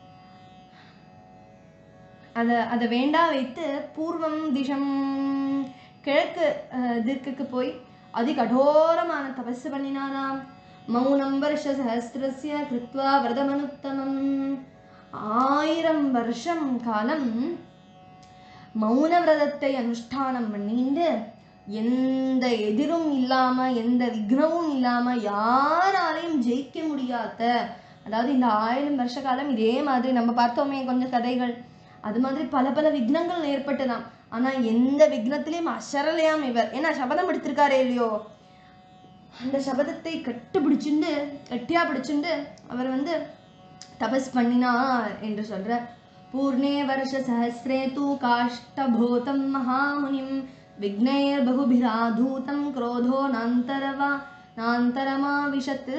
அதை அதை வேண்டா வைத்து பூர்வம் திசம் கிழக்கு அஹ், திக்குக்கு போய் அதி கடோரமான தபஸ் பண்ணினாராம் மௌனம் வருஷ சஹசிரஸ்ய கிருத்வா விரதமனுத்தமம் ஆயிரம் வருஷம் காலம் மௌன விரதத்தை அனுஷ்டானம் பண்ணிட்டு எந்த எதிரும் இல்லாம எந்த விக்னமும் இல்லாம யாராலையும் ஜெயிக்க முடியாத அதாவது இந்த ஆயிரம் வருஷ காலம் இதே மாதிரி நம்ம பார்த்தோமே கொஞ்சம் கதைகள் அது மாதிரி பல பல விக்னங்கள் ஏற்பட்டதாம் ஆனா எந்த விக்னத்திலையும் அசரலையாம் இவர் ஏன்னா சபதம் எடுத்திருக்காரே இல்லையோ அந்த சபதத்தை கட்டு பிடிச்சுண்டு கட்டியா பிடிச்சுண்டு அவர் வந்து தபஸ் பண்ணினார் என்று சொல்றார் पूर्णे वर्षसहस्रे तु काष्ठभूतं महामुनिं विघ्नैर्बहुभिराधूतं क्रोधो नान्तरवा नान्तरमाविशत्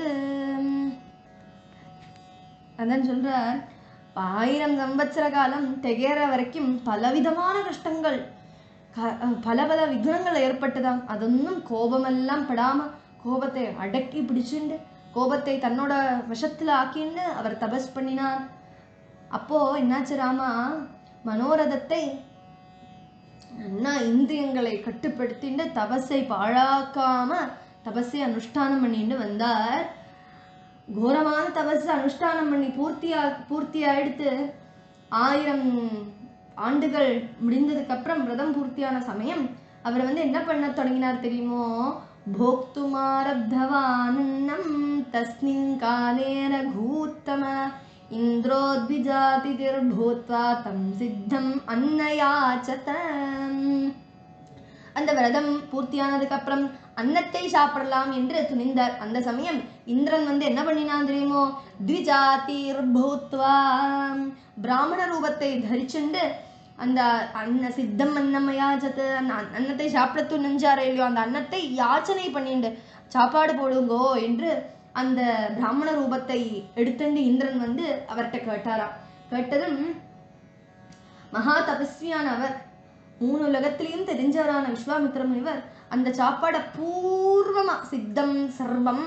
அதான் சொல்றார் ஆயிரம் சம்பத்சர காலம் திகையற வரைக்கும் பலவிதமான கஷ்டங்கள் க- அஹ் பல பல விக்னங்கள் ஏற்பட்டதாம் அதொன்னும் கோபமெல்லாம் படாம கோபத்தை அடக்கி பிடிச்சுண்டு கோபத்தை தன்னோட வசத்துல ஆக்கிண்டு அவர் தபஸ் பண்ணினார் அப்போ என்னாச்சு ராமா மனோரதத்தை அண்ணா இந்திரியங்களை கட்டுப்படுத்திண்டு தபஸை பாழாக்காம தபஸை அனுஷ்டானம் பண்ணிட்டு வந்தார் கோரமான தபஸ் அனுஷ்டானம் பண்ணி பூர்த்தியா பூர்த்தி ஆயிடுத்து ஆயிரம் ஆண்டுகள் முடிந்ததுக்கு அப்புறம் விரதம் பூர்த்தியான சமயம் அவர் வந்து என்ன பண்ண தொடங்கினார் தெரியுமோ भोक्तुमारब्धवानन्नं तस्मिन् काले रघूत्तम इन्द्रोद्विजातिर्भूत्वा तं सिद्धम् अन्नयाचत அந்த விரதம் பூர்த்தியானதுக்கு அப்புறம் அன்னத்தை சாப்பிடலாம் என்று துணிந்தார் அந்த சமயம் இந்திரன் வந்து என்ன பண்ணினான் தெரியுமோ த்விஜாதிர் பூத்வா பிராமண ரூபத்தை தரிச்சுண்டு அந்த அன்ன சித்தம் அன்னமயாச்சத்து அந்த அன்- அன்னத்தை சாப்பிட துணிஞ்சாரோ இல்லையோ அந்த அன்னத்தை யாச்சனை பண்ணிண்டு சாப்பாடு போடுங்கோ என்று அந்த பிராமண ரூபத்தை எடுத்துண்டு இந்திரன் வந்து அவர்கிட்ட கேட்டாராம் கேட்டதும் மகா தபஸ்வியான அவர் மூணு உலகத்திலையும் தெரிஞ்சவரான விஸ்வாமித்திர முனிவர் அந்த சாப்பாடை பூர்வமா சித்தம் சர்வம்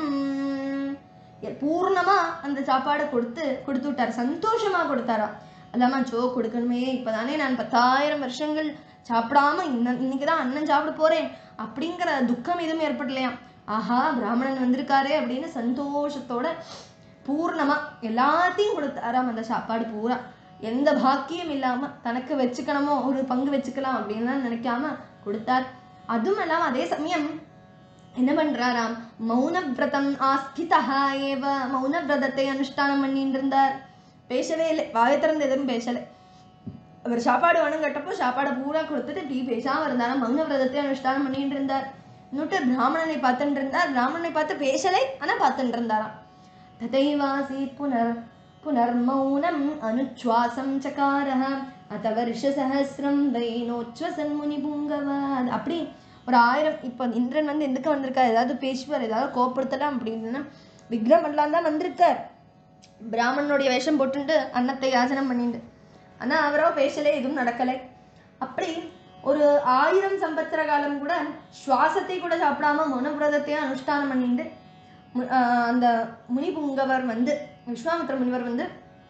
எ- பூர்ணமா அந்த சாப்பாடை கொடுத்து கொடுத்து விட்டார் சந்தோஷமா கொடுத்தாரா அல்லாமா சோ கொடுக்கணுமே இப்பதானே நான் பத்தாயிரம் வருஷங்கள் சாப்பிடாம இன்ன இன்னைக்கு தான் அண்ணன் சாப்பிட போறேன் அப்படிங்கிற துக்கம் எதுவும் ஏற்படலையாம் ஆஹா பிராமணன் வந்திருக்காரே அப்படின்னு சந்தோஷத்தோட பூர்ணமா எல்லாத்தையும் கொடுத்தாராம் அந்த சாப்பாடு பூரா எந்த பாக்கியம் இல்லாம தனக்கு வச்சுக்கணுமோ ஒரு பங்கு வச்சுக்கலாம் அப்படின்லாம் நினைக்காம கொடுத்தார் அதுவும் இல்லாம அதே சமயம் என்ன பண்றாராம் மௌன விரதம் ஆஸ்திதா ஏவ மௌன விரதத்தை அனுஷ்டானம் பண்ணிட்டு இருந்தார் பேசவே இல்லை வாயை திறந்து எதுவும் பேசலை அவர் சாப்பாடு வேணும் கேட்டப்போ சாப்பாடை பூரா கொடுத்துட்டு இப்படி பேசாம இருந்தாராம் மௌன விரதத்தை அனுஷ்டானம் பண்ணிட்டு இருந்தார் இன்னொட்டு பிராமணனை பார்த்துட்டு இருந்தார் பிராமணனை பார்த்து பேசலை ஆனா பார்த்துட்டு இருந்தாராம் तथैवासीत् पुनर् पुनर्मौनम् अनुच्छ्वासं चकारः अथ வருஷசஹசிரம் வை நோச்சுவசன் முனிபுங்கவாத் அப்படி ஒரு ஆயிரம் இப்போ இந்திரன் வந்து எதுக்கு வந்திருக்கார் ஏதாவது பேசுவார் ஏதாவது கோப்படுத்தலாம் அப்படின்னா விக்ரம் பண்ணலாம் தான் வந்திருக்கார் பிராமணனுடைய வேஷம் போட்டுட்டு அன்னத்தை யாசனம் பண்ணிட்டு ஆனா அவரோ பேசலே எதுவும் நடக்கலை அப்படி ஒரு ஆயிரம் சம்பத்திர காலம் கூட சுவாசத்தை கூட சாப்பிடாம மௌனவிரதத்தையும் அனுஷ்டானம் பண்ணிட்டு மு- ஆஹ் அந்த முனிபுங்கவர் வந்து விஸ்வாமித்திர முனிவர் வந்து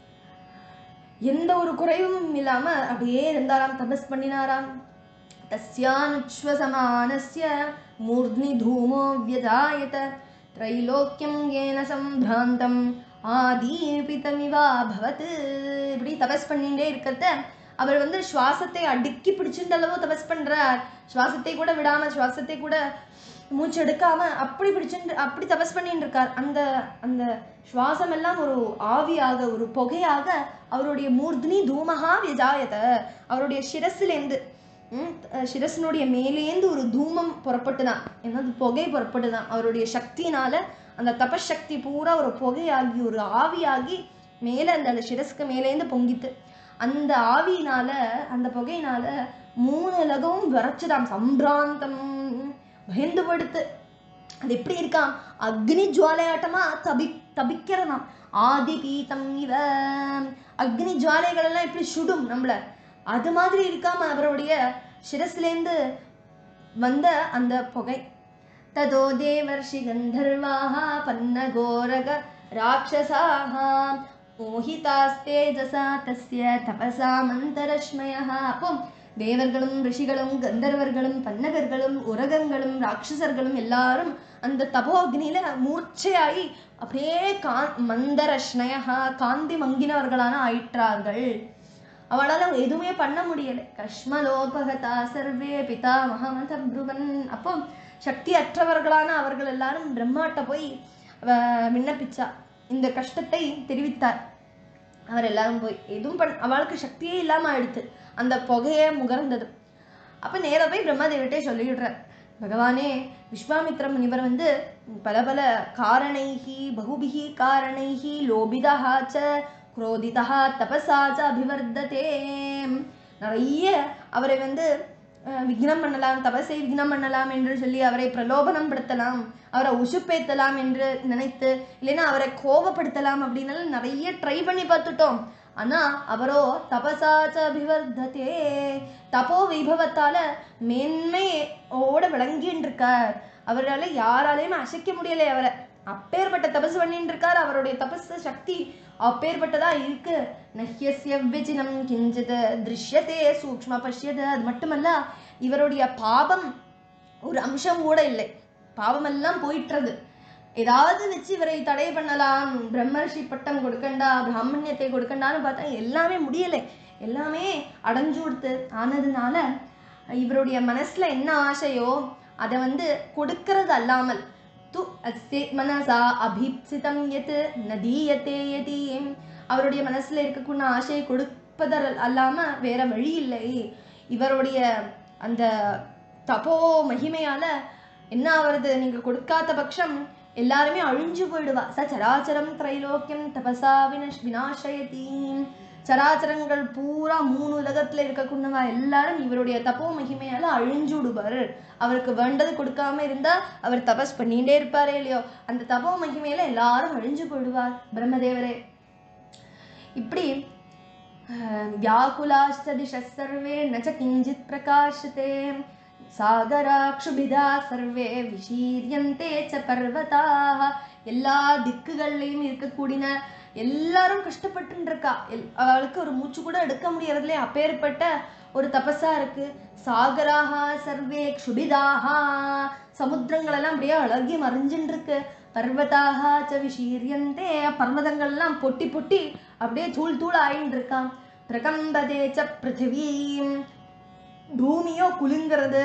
எந்த ஒரு குறைவும் இல்லாம அப்படியே இருந்தாராம் தபஸ் பண்ணினாராம் तस्यानुच्छ्वसमानस्य मूर्ध्नि धूमो व्यजायत त्रैलोक्यं येन सम्भ्रान्तम् ஆதீபிதமிவாபவத் இப்படி தபஸ் பண்ணிட்டே இருக்கிறத அவர் வந்து சுவாசத்தை அடுக்கி பிடிச்சிருந்த அளவு தபஸ் பண்றார் சுவாசத்தை கூட விடாம சுவாசத்தை கூட மூச்சு எடுக்காம அப்படி பிடிச்சிட்டு அப்படி தபஸ் பண்ணிட்டு இருக்கார் அந்த அந்த சுவாசம் எல்லாம் ஒரு ஆவியாக ஒரு புகையாக அவருடைய மூர்த்தினி தூமகா விஜாயத அவருடைய சிரசிலேந்து ம், அஹ் சிரசினுடைய மேலேந்து ஒரு தூமம் புறப்பட்டுதான் என்னது புகை புறப்பட்டுதான் அவருடைய சக்தினால அந்த தபசக்தி பூரா ஒரு புகையாகி ஒரு ஆவியாகி மேலே அந்த அந்த சிரஸ்க்கு மேலேந்து பொங்கித்து அந்த ஆவியினால அந்த புகையினால மூணு உலகமும் விரைச்சுதாம் சம்பிராந்தம் பயந்து படுத்து அது எப்படி இருக்காம் அக்னி ஜுவாலையாட்டமா தபி தபிக்கிறதாம் ஆதி பீதம் இவ அக்னி ஜுவாலைகள் எல்லாம் எப்படி சுடும் நம்மள அது மாதிரி இருக்காம அவருடைய சிரஸ்லேருந்து வந்த அந்த புகை ततो देवर्षि गन्धर्वाः पन्नघोरग राक्षसाः मोहितास्तेजसा तस्य तपसा मन्तरश्मयः அப்போ தேவர்களும் ரிஷிகளும் கந்தர்வர்களும் பன்னகர்களும் உரகங்களும் ராட்சசர்களும் எல்லாரும் அந்த தபோ அக்னியில மூர்ச்சையாகி அப்படியே கா மந்தரஷ்ணயா காந்தி மங்கினவர்களான ஆயிற்றார்கள் அவளால எதுவுமே பண்ண முடியல கஷ்மலோபகதா சர்வே பிதா மகமத புருவன் அப்போ சக்தி அற்றவர்களான அவர்கள் எல்லாரும் பிரம்மாட்ட போய் அவ விண்ணப்பிச்சா இந்த கஷ்டத்தை தெரிவித்தார் அவர் எல்லாரும் போய் எதுவும் பண்ண அவளுக்கு சக்தியே இல்லாம ஆயிடுத்து அந்த புகையே முகர்ந்தது அப்ப நேரா போய் பிரம்மாதேவிட்டே சொல்லிடுறார் பகவானே விஸ்வாமித்ர முனிவர் வந்து பல பல காரணைஹி பகுபிஹி காரணைஹி லோபிதா ச குரோதிதா தபசா ச அபிவர்ததே நிறைய அவரை வந்து அஹ், விக்னம் பண்ணலாம் தபசை விக்னம் பண்ணலாம் என்று சொல்லி அவரை பிரலோபனம் படுத்தலாம் அவரை உசுப்பேத்தலாம் என்று நினைத்து இல்லைன்னா அவரை கோபப்படுத்தலாம் அப்படின்னு நிறைய ட்ரை பண்ணி பார்த்துட்டோம் ஆனா அவரோ தபசாச்ச அபிவர்ததே தபோ வைபவத்தால மேன்மையோட விளங்கின்னு இருக்கார் அவரால யாராலையும் அசைக்க முடியலை அவரை அப்பேற்பட்ட தபசு பண்ணிட்டு இருக்கார் அவருடைய தபசு சக்தி அப்பேற்பட்டதா இருக்கு நஹ்யஸ்ய விஜினம் கிஞ்சித் திருஷ்யத்தே சூக்ஷ்ம பஷ்யத அது மட்டுமல்ல இவருடைய பாபம் ஒரு அம்சம் கூட இல்லை பாவமெல்லாம் போயிட்டுறது ஏதாவது வச்சு இவரை தடை பண்ணலாம் பிரம்மர்ஷி பட்டம் கொடுக்கண்டா பிராமணியத்தை கொடுக்கண்டான்னு பார்த்தா எல்லாமே முடியலை எல்லாமே அடைஞ்சு கொடுத்து ஆனதுனால இவருடைய மனசுல என்ன ஆசையோ அதை வந்து கொடுக்கறது அல்லாமல் து அஸ்ய மனசா அபீப்சிதம் எத் நதீயத்தே யதீம் அவருடைய மனசுல இருக்கக்கூடிய ஆசையை கொடுப்பதல் அல்லாம வேற வழி இல்லை இவருடைய அந்த தபோ மகிமையால என்ன ஆவறது நீங்க கொடுக்காத பட்சம் எல்லாருமே அழிஞ்சு போயிடுவா ச சராச்சரம் திரைலோக்கியம் தபசா வினஷ் வினாசயதி சராச்சரங்கள் பூரா மூணு உலகத்துல இருக்கக்கூடியவா எல்லாரும் இவருடைய தப்போ மகிமையால அழிஞ்சு விடுவார் அவருக்கு வேண்டது கொடுக்காம இருந்தா அவர் தபஸ் பண்ணிட்டே இருப்பாரே இல்லையோ அந்த தபோ மகிமையில எல்லாரும் அழிஞ்சு போயிடுவார் பிரம்மதேவரே இப்படி அஹ், व्याकुलाश्च दिशः सर्वे न च किञ्चित् प्रकाशते சாகராக்ஷுபிதா சர்வே விஷீரியந்தே ச பர்வதாக எல்லா திக்குகள்லையும் இருக்கக்கூடிய எல்லாரும் கஷ்டப்பட்டு இருக்கா எல் அவளுக்கு ஒரு மூச்சு கூட எடுக்க முடியறதுல அப்பேற்பட்ட ஒரு தபஸா இருக்கு சாகராக சர்வே க்ஷுபிதாக சமுத்திரங்கள் எல்லாம் அப்படியே அழகி மறைஞ்சுன்னு இருக்கு பர்வதாக ச விஷீரியந்தே பர்வதங்கள்லாம் பொட்டி பொட்டி அப்படியே தூள் தூள் ஆயின்னு இருக்கான் பிரகம்பதே ச பிருத்திவீம் பூமியோ குலுங்கிறது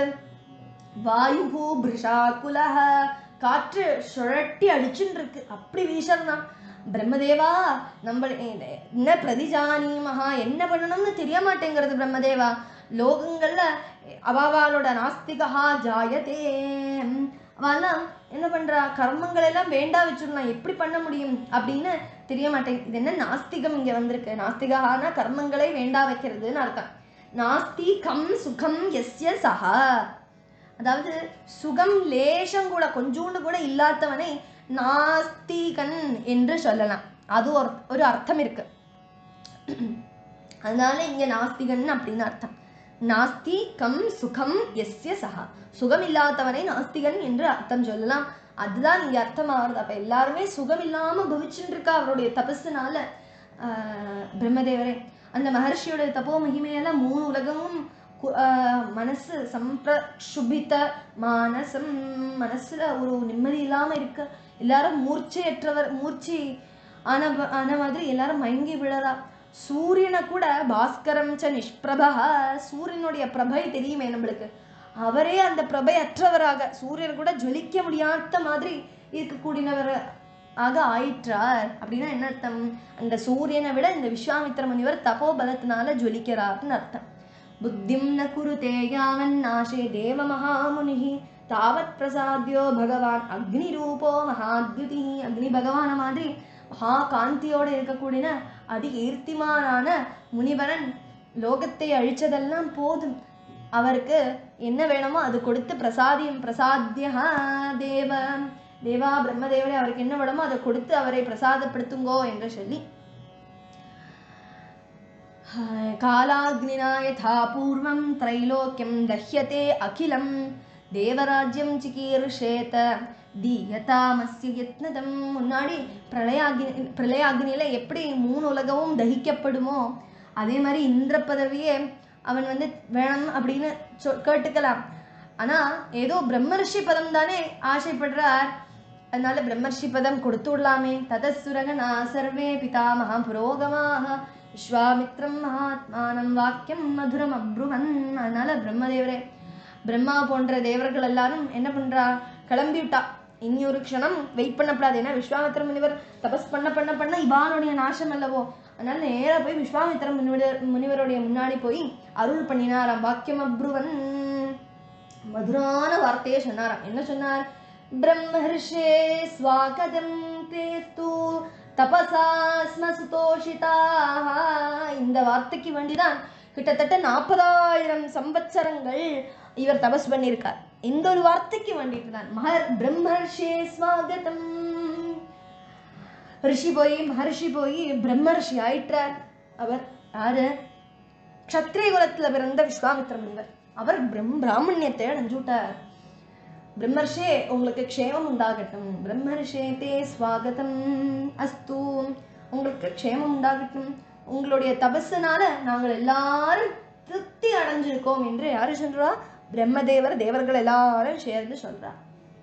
வாயு பிருஷாகுலஹ காற்று சுழட்டி அடிச்சுன்னு இருக்கு அப்படி வீசறதான் பிரம்மதேவா நம்ம என்ன பிரதிஜானீமஹா என்ன பண்ணணும்னு தெரிய மாட்டேங்கிறது பிரம்மதேவா லோகங்கள்ல அவாவாலோட நாஸ்திகா ஜாயதே அவெல்லாம் என்ன பண்றா கர்மங்கள் எல்லாம் வேண்டா வச்சிடலாம் எப்படி பண்ண முடியும் அப்படின்னு தெரிய மாட்டேங்குது இது என்ன நாஸ்திகம் இங்க வந்திருக்கு நாஸ்திகானா கர்மங்களை வேண்டா வைக்கிறதுன்னு அர்த்தம் நாஸ்தி கம் சுகம் எஸ்ய சஹா அதாவது சுகம் லேசம் கூட கொஞ்சூண்டு கூட இல்லாதவனை நாஸ்திகன் என்று சொல்லலாம் அது ஒரு ஒரு அர்த்தம் இருக்கு அதனால இங்க நாஸ்திகன் அப்படின்னு அர்த்தம் நாஸ்தி கம் சுகம் எஸ்ய சஹா சுகம் இல்லாதவனை நாஸ்திகன் என்று அர்த்தம் சொல்லலாம் அதுதான் இங்க அர்த்தமாகிறது அப்ப எல்லாருமே சுகம் இல்லாம பவிச்சுட்டு இருக்கா அவருடைய தபஸுனால ஆஹ் பிரம்மதேவரே அந்த மகர்ஷியோட தபோ மகிமையெல்லாம் மூணு உலகமும் கு- ஆஹ் மனசு சம்பிரக்ஷுபித மானசம் மனசுல ஒரு நிம்மதி இல்லாம இருக்கு எல்லாரும் மூர்ச்சையற்றவர் மூர்ச்சி ஆன ப- ஆன மாதிரி எல்லாரும் மயங்கி விழறா சூரியனை கூட பாஸ்கரம் ச நிஷ்பிரபா சூரியனுடைய பிரபை தெரியுமே நம்மளுக்கு அவரே அந்த பிரபை அற்றவராக சூரியன் கூட ஜொலிக்க முடியாத மாதிரி இருக்கக்கூடியவர் ஆக ஆயிற்றார் அப்படின்னா என்ன அர்த்தம் அந்த சூரியனை விட இந்த விஸ்வாமித்திர முனிவர் தபோபலத்தினால ஜொலிக்கிறார்னு அர்த்தம் புத்திம் ந குருதே யாவன் நாசே தேவ மகாமுனி தாவத் பிரசாத்யோ பகவான் அக்னி ரூபோ மகாத்யுதி அக்னி பகவான மாதிரி மகா காந்தியோட இருக்கக்கூடிய அதி கீர்த்திமானான முனிவரன் லோகத்தை அழிச்சதெல்லாம் போதும் அவருக்கு என்ன வேணுமோ அது கொடுத்து பிரசாதியம் பிரசாத்தியா தேவ தேவா பிரம்மதேவரே அவருக்கு என்ன வேணுமோ அதை கொடுத்து அவரை பிரசாதப்படுத்துங்கோ என்று சொல்லி कालाग्निना यथा पूर्वं त्रैलोक्यं दह्यते अखिलं தேவராஜ்யம் சிகீர்ஷேத தீயதாமஸ்ய யத்னதம் முன்னாடி பிரளயாக்னி பிரளயாக்னியில எப்படி மூணு உலகமும் தகிக்கப்படுமோ அதே மாதிரி இந்திர பதவியே அவன் வந்து வேணும் அப்படின்னு சொ கேட்டுக்கலாம் ஆனா ஏதோ பிரம்மர்ஷி பதம் தானே ஆசைப்படுறார் அதனால பிரம்மர்ஷி பதம் கொடுத்து விடலாமே ததசுரகனா சர்வே பிதாமகா புரோகமாக விஸ்வாமித்ரம் மகாத்மானம் வாக்கியம் மதுரம் அப்ருவன் அதனால பிரம்மதேவரே பிரம்மா போன்ற தேவர்கள் எல்லாரும் என்ன பண்றா கிளம்பி விட்டா இனி ஒரு க்ஷணம் வெயிட் பண்ணப்படாது ஏன்னா விஸ்வாமித்திர முனிவர் தபஸ் பண்ண பண்ண பண்ண இவானுடைய நாசம் அல்லவோ அதனால நேரா போய் விஸ்வாமித்திர முனிவர் முனிவருடைய முன்னாடி போய் அருள் பண்ணினாராம் வாக்கியம் அப்ருவன் மதுரான வார்த்தையை சொன்னாராம் என்ன சொன்னார் பிரம்மஹர்ஷே ஸ்வாகதம் தேஸ்து தபசா ஸ்ம சுதோஷிதாக இந்த வார்த்தைக்கு வேண்டிதான் கிட்டத்தட்ட நாற்பதாயிரம் சம்பத்சரங்கள் இவர் தபஸ் பண்ணியிருக்கார் இந்த ஒரு வார்த்தைக்கு வேண்டிட்டு தான் மகர் பிரம்மர்ஷே ஸ்வாகதம் ரிஷி போய் மகர்ஷி போய் பிரம்மர்ஷி ஆயிட்டார் அவர் யாரு க்ஷத்ரிய குலத்துல பிறந்த விஸ்வாமித்திர முனிவர் அவர் பிரம் பிராமணியத்தை அடைஞ்சுட்டார் பிரம்மர்ஷே உங்களுக்கு க்ஷேமம் உண்டாகட்டும் பிரம்மர்ஷே தே ஸ்வாகதம் அஸ்து உங்களுக்கு க்ஷேமம் உண்டாகட்டும் உங்களுடைய தபஸுனால நாங்கள் எல்லாரும் திருப்தி அடைஞ்சிருக்கோம் என்று யாரு சொல்றா பிரம்மதேவர் தேவர்கள் எல்லாரும் சேர்ந்து சொல்றா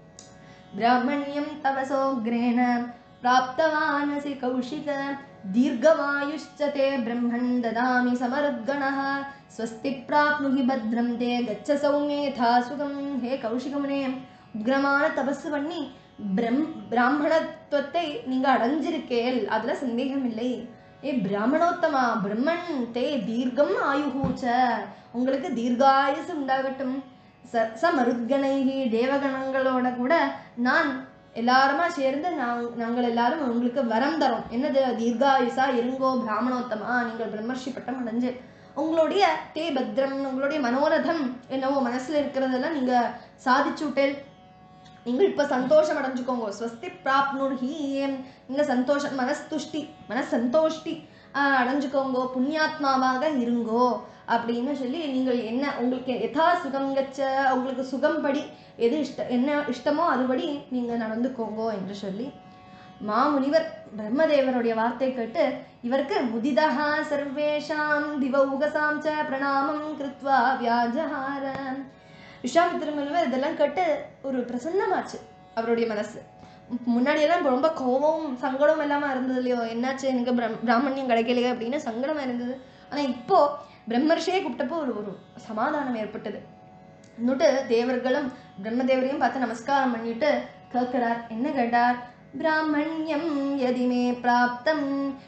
ब्राह्मण्यं तपसोऽग्रेण प्राप्तवानसि कौशिक दीर्घमायुश्च ते ब्रह्मन् ददामि समरुद्गणः स्वस्ति प्राप्नुहि भद्रं ते गच्छ सौम्येथा சுகம் ஹே கௌஷிகமுனே உக்ரமான தபசு பண்ணி பிரம் பிராமணத்துவத்தை நீங்க அடைஞ்சிருக்கேல் அதுல சந்தேகம் இல்லை ஏ பிராமணோத்தமா பிரம்மன் தே தீர்க்கம் ஆயுகூச்ச உங்களுக்கு தீர்காயுசு உண்டாகட்டும் ச ச மருத்கணைகி தேவகணங்களோட கூட நான் எல்லாருமா சேர்ந்து நாங் நாங்கள் எல்லாரும் உங்களுக்கு வரம் தரோம் என்னது தீர்காயுசா இருங்கோ பிராமணோத்தமா நீங்கள் பிரம்மர்ஷி பட்டம் அடைஞ்சு உங்களுடைய தே பத்ரம் உங்களுடைய மனோரதம் என்னவோ மனசுல இருக்கிறதெல்லாம் நீங்க சாதிச்சு விட்டேல் நீங்க இப்ப சந்தோஷம் அடைஞ்சுக்கோங்க ஸ்வஸ்தி பிராப்னுர்ஹி நீங்க சந்தோஷம் மனஸ்துஷ்டி மனசந்தோஷ்டி ஆஹ் அடைஞ்சுக்கோங்கோ புண்ணியாத்மாவாக இருங்கோ அப்படின்னு சொல்லி நீங்கள் என்ன உங்களுக்கு யதா சுகம் கச்ச உங்களுக்கு சுகம்படி எது இஷ்ட என்ன இஷ்டமோ அதுபடி நீங்க நடந்துக்கோங்கோ என்று சொல்லி மாமுனிவர் பிரம்மதேவருடைய வார்த்தை கேட்டு இவருக்கு முதிதா சர்வேஷாம் திவௌகசாம் ச பிரணாமம் கிருத்வா வியாஜஹார விஸ்வாமித்திர முனிவர் இதெல்லாம் கேட்டு ஒரு பிரசன்னமாச்சு அவருடைய மனசு முன்னாடி எல்லாம் ரொம்ப கோபம் சங்கடம் எல்லாமா இருந்தது இல்லையோ என்னாச்சு எனக்கு பிரம் பிராமணியம் கிடைக்கலையே அப்படின்னு சங்கடமா இருந்தது ஆனா இப்போ பிரம்மர்ஷியே கூப்பிட்டப்போ ஒரு ஒரு சமாதானம் ஏற்பட்டது இன்னொட்டு தேவர்களும் பிரம்மதேவரையும் பார்த்து நமஸ்காரம் பண்ணிட்டு கேட்கிறார் என்ன கேட்டார் பிராமணியம் யதி மே பிராப்தம்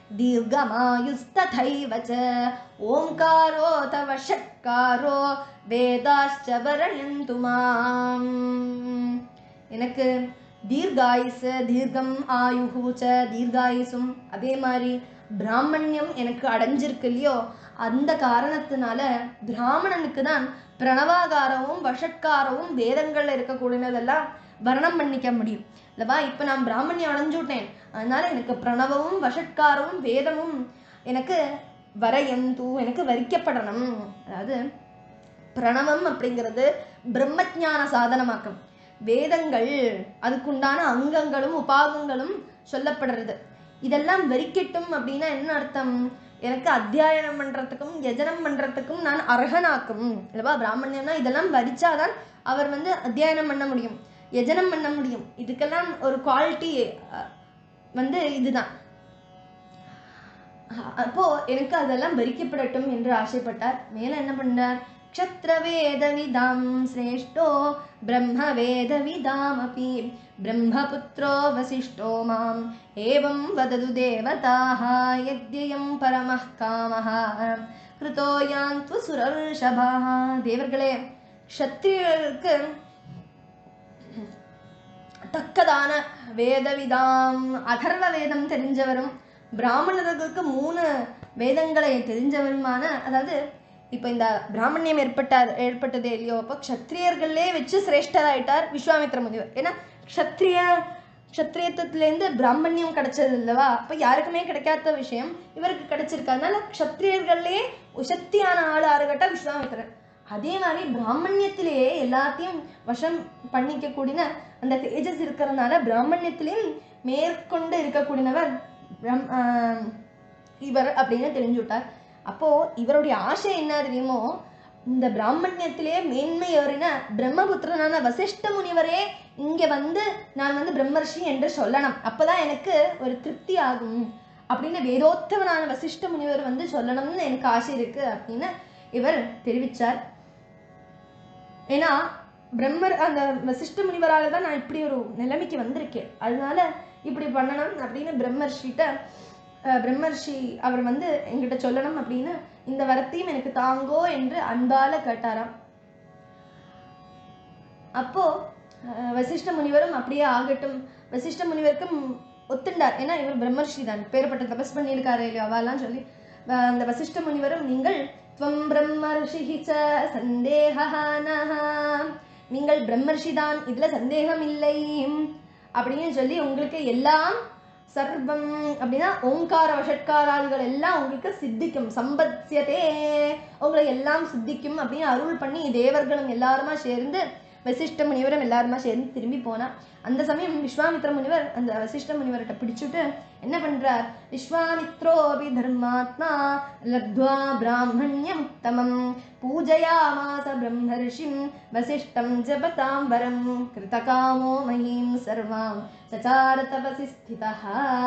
தீர்க்கமாயுஸ்ததைவ ச ஓம்காரோ தவ ஷட்காரோ வேதாश्च வரயந்து மாம் எனக்கு தீர்காயுசு தீர்க்கம் ஆயுகு ச தீர்காயுசும் அதே மாதிரி பிராமணியம் எனக்கு அடைஞ்சிருக்கு இல்லையோ அந்த காரணத்தினால பிராமணனுக்கு தான் பிரணவாகாரமும் வஷட்காரமும் வேதங்கள்ல இருக்கக்கூடியதெல்லாம் வர்ணம் பண்ணிக்க முடியும் இல்லவா இப்ப நான் பிராமணியம் அடைஞ்சுட்டேன் அதனால எனக்கு பிரணவமும் வஷட்காரமும் வேதமும் எனக்கு வரையந்து எனக்கு வரிக்கப்படணும் அதாவது பிரணவம் அப்படிங்கிறது பிரம்மஜான சாதனமாக்கம் வேதங்கள் அதுக்குண்டான அங்கங்களும் உபாகங்களும் சொல்லப்படுறது இதெல்லாம் வரிக்கட்டும் அப்படின்னா என்ன அர்த்தம் எனக்கு அத்தியாயனம் பண்றதுக்கும் யஜனம் பண்றதுக்கும் நான் அர்ஹனாக்கும் இல்லவா பிராமணியம்னா இதெல்லாம் வரிச்சாதான் அவர் வந்து அத்தியாயனம் பண்ண முடியும் யஜனம் பண்ண முடியும் இதுக்கெல்லாம் ஒரு குவாலிட்டி வந்து இதுதான் அஹ் அப்போ எனக்கு அதெல்லாம் வரிக்கப்படட்டும் என்று ஆசைப்பட்டார் மேல என்ன பண்ணார் क्षत्रवेदविदां श्रेष्ठो ब्रह्मवेदविदामपि ब्रह्मपुत्रो वसिष्ठो माम् एवं वदतु देवताः यद्ययं परमः कामः कृतो यान्त्व सुरर्षभाः தேவர்களே க்ஷத்திரியருக்கு தக்கதான வேதவிதாம் அதர்வ வேதம் தெரிஞ்சவரும் பிராமணர்களுக்கு மூணு வேதங்களை தெரிஞ்சவருமான அதாவது இப்போ இந்த பிராமணியம் ஏற்பட்டார் ஏற்பட்டதே இல்லையோ அப்போ க்ஷத்ரியர்களே வச்சு சிரேஷ்டராயிட்டார் விஸ்வாமித்ர முனிவர் ஏன்னா க்ஷத்ரிய க்ஷத்ரியத்துலேருந்து பிராமணியம் கிடைச்சது இல்லவா அப்போ யாருக்குமே கிடைக்காத விஷயம் இவருக்கு கிடைச்சிருக்கு அதனால க்ஷத்ரியர்களே உசக்தியான ஆள் ஆறுகட்டா விஸ்வாமித்திரன் அதே மாதிரி பிராமணியத்திலேயே எல்லாத்தையும் வசம் பண்ணிக்கக்கூடிய அந்த தேஜஸ் இருக்கிறதுனால பிராமணியத்திலையும் மேற்கொண்டு இருக்கக்கூடியவர் பிரம் ஆஹ் இவர் அப்படின்னு தெரிஞ்சு விட்டார் அப்போ இவருடைய ஆசை என்ன தெரியுமோ இந்த பிராமணியத்திலே மேன்மை ஏறின பிரம்மபுத்திரனான வசிஷ்ட முனிவரே இங்க வந்து நான் வந்து பிரம்மர்ஷி என்று சொல்லணும் அப்பதான் எனக்கு ஒரு திருப்தி ஆகும் அப்படின்னு வேதோத்தவனான வசிஷ்ட முனிவர் வந்து சொல்லணும்னு எனக்கு ஆசை இருக்கு அப்படின்னு இவர் தெரிவிச்சார் ஏன்னா பிரம்மர் அந்த வசிஷ்ட முனிவரால தான் நான் இப்படி ஒரு நிலைமைக்கு வந்திருக்கேன் அதனால இப்படி பண்ணணும் அப்படின்னு பிரம்மர்ஷிட்ட அஹ், பிரம்மர்ஷி அவர் வந்து என்கிட்ட சொல்லணும் அப்படின்னு இந்த வரத்தையும் எனக்கு தாங்கோ என்று அன்பால கேட்டாராம் அப்போ அஹ், வசிஷ்ட முனிவரும் அப்படியே ஆகட்டும் வசிஷ்ட முனிவருக்கும் ஒத்துண்டார் ஏன்னா இவர் பிரம்மர்ஷி தான் பேர்பட்ட தபஸ் பண்ணியிருக்காரு இல்லையா அவெல்லாம் சொல்லி அஹ் அந்த வசிஷ்ட முனிவரும் நீங்கள் துவம் பிரம்மர்ஷி ச சந்தேகஹானஹ நீங்கள் பிரம்மர்ஷி தான் இதுல சந்தேகம் இல்லை அப்படின்னு சொல்லி உங்களுக்கு எல்லாம் சர்வம் அப்படின்னா ஓங்கார வஷட்காராதிகள் எல்லாம் உங்களுக்கு சித்திக்கும் சம்பத்யதே உங்களை எல்லாம் சித்திக்கும் அப்படின்னு அருள் பண்ணி தேவர்களும் எல்லாருமா சேர்ந்து வசிஷ்ட முனிவரும் எல்லாருமா சேர்ந்து திரும்பி போனா அந்த சமயம் விஸ்வாமித்ர முனிவர் அந்த வசிஷ்ட முனிவர்கிட்ட பிடிச்சுட்டு என்ன பண்றார் விஸ்வாமித்ரோபி தர்மாத்மா லப்த்வா பிராமணியம் உத்தமம் பூஜயாமாச பிரம்மர்ஷிம் வசிஷ்டம் ஜபதாம் வரம் கிருதகாமோ மஹீம் சர்வாம் சச்சார தபசி ஸ்திதः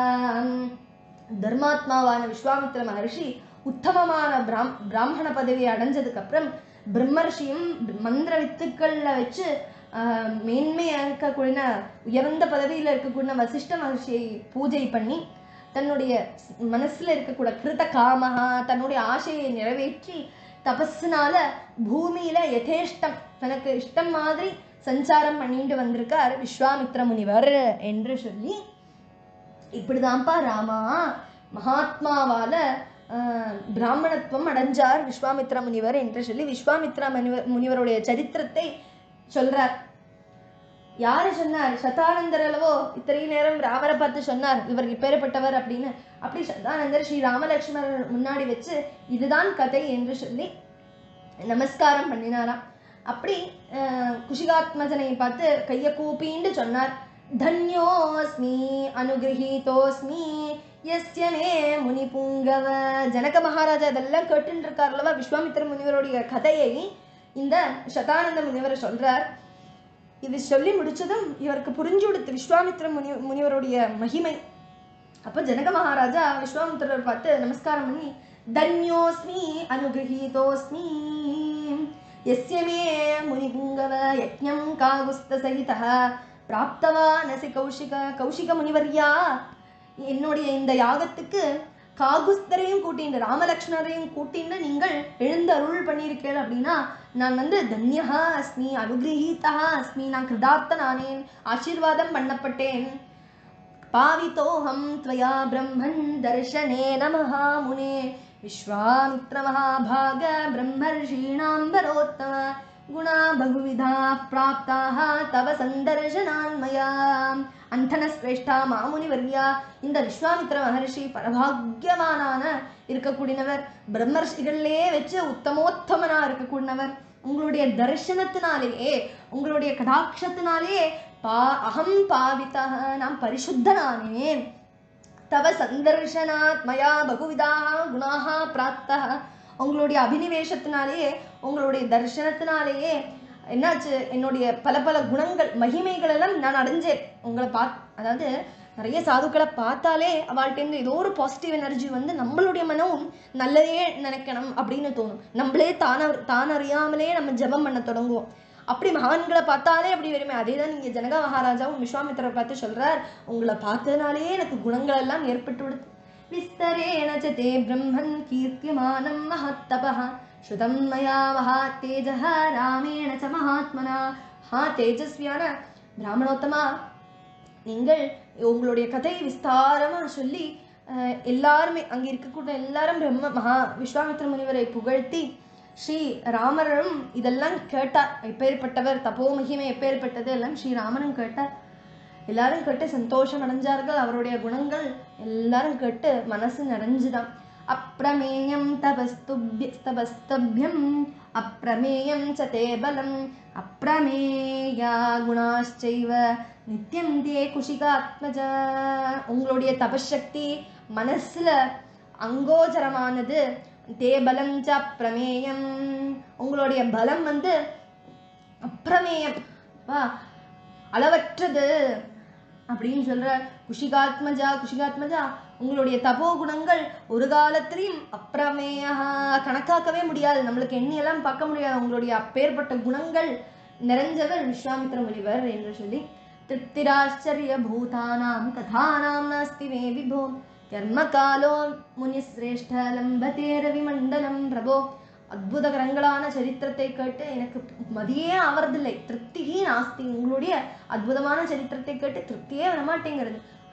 தர்மாத்மாவான விஸ்வாமித்ர மகர்ஷி உத்தமமான பிராம் பிராமண பதவியை அடைஞ்சதுக்கு அப்புறம் பிரம்மர்ஷியும் மந்திர வித்துக்கள்ல வச்சு ஆஹ், மேன்மையா இருக்கக்கூடிய உயர்ந்த பதவியில இருக்கக்கூடிய வசிஷ்ட மகர்ஷியை பூஜை பண்ணி தன்னுடைய மனசுல இருக்கக்கூடிய கிருத காமஹா தன்னுடைய ஆசையை நிறைவேற்றி தபஸ்னால பூமியில யதேஷ்டம் தனக்கு இஷ்டம் மாதிரி சஞ்சாரம் பண்ணிட்டு வந்திருக்கார் விஸ்வாமித்ர முனிவர் என்று சொல்லி இப்படிதான்ப்பா ராமா மகாத்மாவால ஆஹ், பிராமணத்துவம் அடைஞ்சார் விஸ்வாமித்ர முனிவர் என்று சொல்லி விஸ்வாமித்ரா முனிவர் முனிவருடைய சரித்திரத்தை சொல்றார் யாரு சொன்னார் சதானந்தர் அல்லவோ இத்தனை நேரம் ராமரை பார்த்து சொன்னார் இவர் இப்பேற்பட்டவர் அப்படின்னு அப்படி சதானந்தர் ஸ்ரீ ராமலட்சுமணர் முன்னாடி வச்சு இதுதான் கதை என்று சொல்லி நமஸ்காரம் பண்ணினாராம் அப்படி அஹ், குஷிகாத்மஜனை பார்த்து கையை கூப்பிண்டு சொன்னார் தன்யோஸ்மி அனுகிரகீதோஸ்மி எஸ்ய மே முனி புங்கவ ஜனக மகாராஜா இதெல்லாம் கேட்டுன்னு இருக்கார்லவா விஸ்வாமித்திர முனிவருடைய கதையை இந்த சதானந்த முனிவர் சொல்றார் இது சொல்லி முடிச்சதும் இவருக்கு புரிஞ்சு கொடுத்து விஸ்வாமித்திர முனி முனிவருடைய மகிமை அப்ப ஜனக மகாராஜா விஸ்வாமித்திரர் பார்த்து நமஸ்காரம் பண்ணி தன்யோஸ்மி அனுகிரகீதோஸ்மி எஸ்ய மே முனிபுங்கவ யஜ்ஞம் காகுஸ்த சகிதா பிராப்தவானசி கௌஷிக கௌஷிக முனிவர்யா என்னுடைய இந்த யாகத்துக்கு காகுஸ்தரையும் கூட்டிண்டு ராமலக்ஷ்மணரையும் கூட்டிண்டு நீங்கள் எழுந்தருள் பண்ணியிருக்கீர்கள் அப்படின்னா நான் வந்து தன்யஹா அஸ்மி அனுகிரகீதா அஸ்மி நான் கிருதார்த்த நானேன் ஆசீர்வாதம் பண்ணப்பட்டேன் पावितोऽहं त्वया ब्रह्मन् दर्शनेन महामुने विश्वामित्रमहाभाग ब्रह्मर्षीणां वरोत्तम गुणा बहुविधाः प्राप्ताः तव सन्दर्शनान् मया அந்தனஸ்ரேஷ்டா மாமுனிவர்யா இந்த விஸ்வாமித்திர மகர்ஷி பரபாகியவானான இருக்கக்கூடியவர் பிரம்மர்ஷிகளிலே வச்சு உத்தமோத்தமனா இருக்கக்கூடியவர் உங்களுடைய தரிசனத்தினாலேயே உங்களுடைய கடாட்சத்தினாலேயே பா அகம் பாவிதா நான் பரிசுத்தனானேன் தவ சந்தர்ஷனாத் மயா பகுவிதாக குணாக பிராப்தா உங்களுடைய அபினிவேஷத்தினாலேயே உங்களுடைய தரிசனத்தினாலேயே என்னாச்சு என்னுடைய பல பல குணங்கள் மகிமைகள் எல்லாம் நான் அடைஞ்சேன் உங்களை பாத் அதாவது நிறைய சாதுக்களை பார்த்தாலே அவள்கிட்டேருந்து ஏதோ ஒரு பாசிட்டிவ் எனர்ஜி வந்து நம்மளுடைய மனமும் நல்லதே நினைக்கணும் அப்படின்னு தோணும் நம்மளே தான தானறியாமலே நம்ம ஜெபம் பண்ண தொடங்குவோம் அப்படி மகான்களை பார்த்தாலே அப்படி வருமே அதே தான் நீங்கள் ஜனக மகாராஜாவும் விஸ்வாமித்திரரை பார்த்து சொல்றார் உங்களை பார்த்ததுனாலே எனக்கு குணங்கள் எல்லாம் ஏற்பட்டு விடுது விஸ்தரேண ச தே பிரம்மன் கீர்த்தியமானம் மகத்தபः ஸ்ருதம் மயா மகாத் தேஜः ராமேண ச மகாத்மனா ஹா தேஜஸ்வியான பிராமணோத்தமா நீங்கள் உங்களுடைய கதை விஸ்தாரமா சொல்லி அஹ், எல்லாருமே அங்கே இருக்கக்கூடிய எல்லாரும் பிரம்ம மகா விஸ்வாமித்திர முனிவரை புகழ்த்தி ஸ்ரீ ராமரும் இதெல்லாம் கேட்டார் எப்பேற்பட்டவர் தபோ மகிமை எப்பேற்பட்டது எல்லாம் ஸ்ரீராமனும் கேட்டார் எல்லாரும் கேட்டு சந்தோஷம் அடைஞ்சார்கள் அவருடைய குணங்கள் எல்லாரும் கேட்டு மனசு நிறைஞ்சுதான் அப்பிரமேயம் தபஸ்துபிய தபஸ்தபியம் அப்பிரமேயம் ச தே பலம் அப்பிரமேயா குணாశ్చైవ நித்தியம் தே குஷிகாத்மஜ உங்களுடைய தபசக்தி மனசுல அங்கோச்சரமானது தே பலம் ச பிரமேயம் உங்களுடைய பலம் வந்து அப்பிரமேயம் வா அளவற்றது அப்படின்னு சொல்ற குஷிகாத்மஜா குஷிகாத்மஜா உங்களுடைய தபோ குணங்கள் ஒரு காலத்திலையும் அப்பிரமேயா கணக்காக்கவே முடியாது நம்மளுக்கு எண்ணியெல்லாம் பார்க்க முடியாது உங்களுடைய அப்பேற்பட்ட குணங்கள் நிறைஞ்சவர் விஸ்வாமித்திர முனிவர் என்று சொல்லி திருப்திராச்சரிய பூதானாம் கதானாம் நாஸ்தி மே விபோ கர்ம காலோ முனிசிரேஷ்ட லம்பதே ரவிமண்டலம் பிரபோ அற்புதகரங்களான சரித்திரத்தை கேட்டு எனக்கு மதியே ஆவறதில்லை திருப்தியே நாஸ்தி உங்களுடைய அற்புதமான சரித்திரத்தை கேட்டு திருப்தியே வரமாட்டேங்கிறது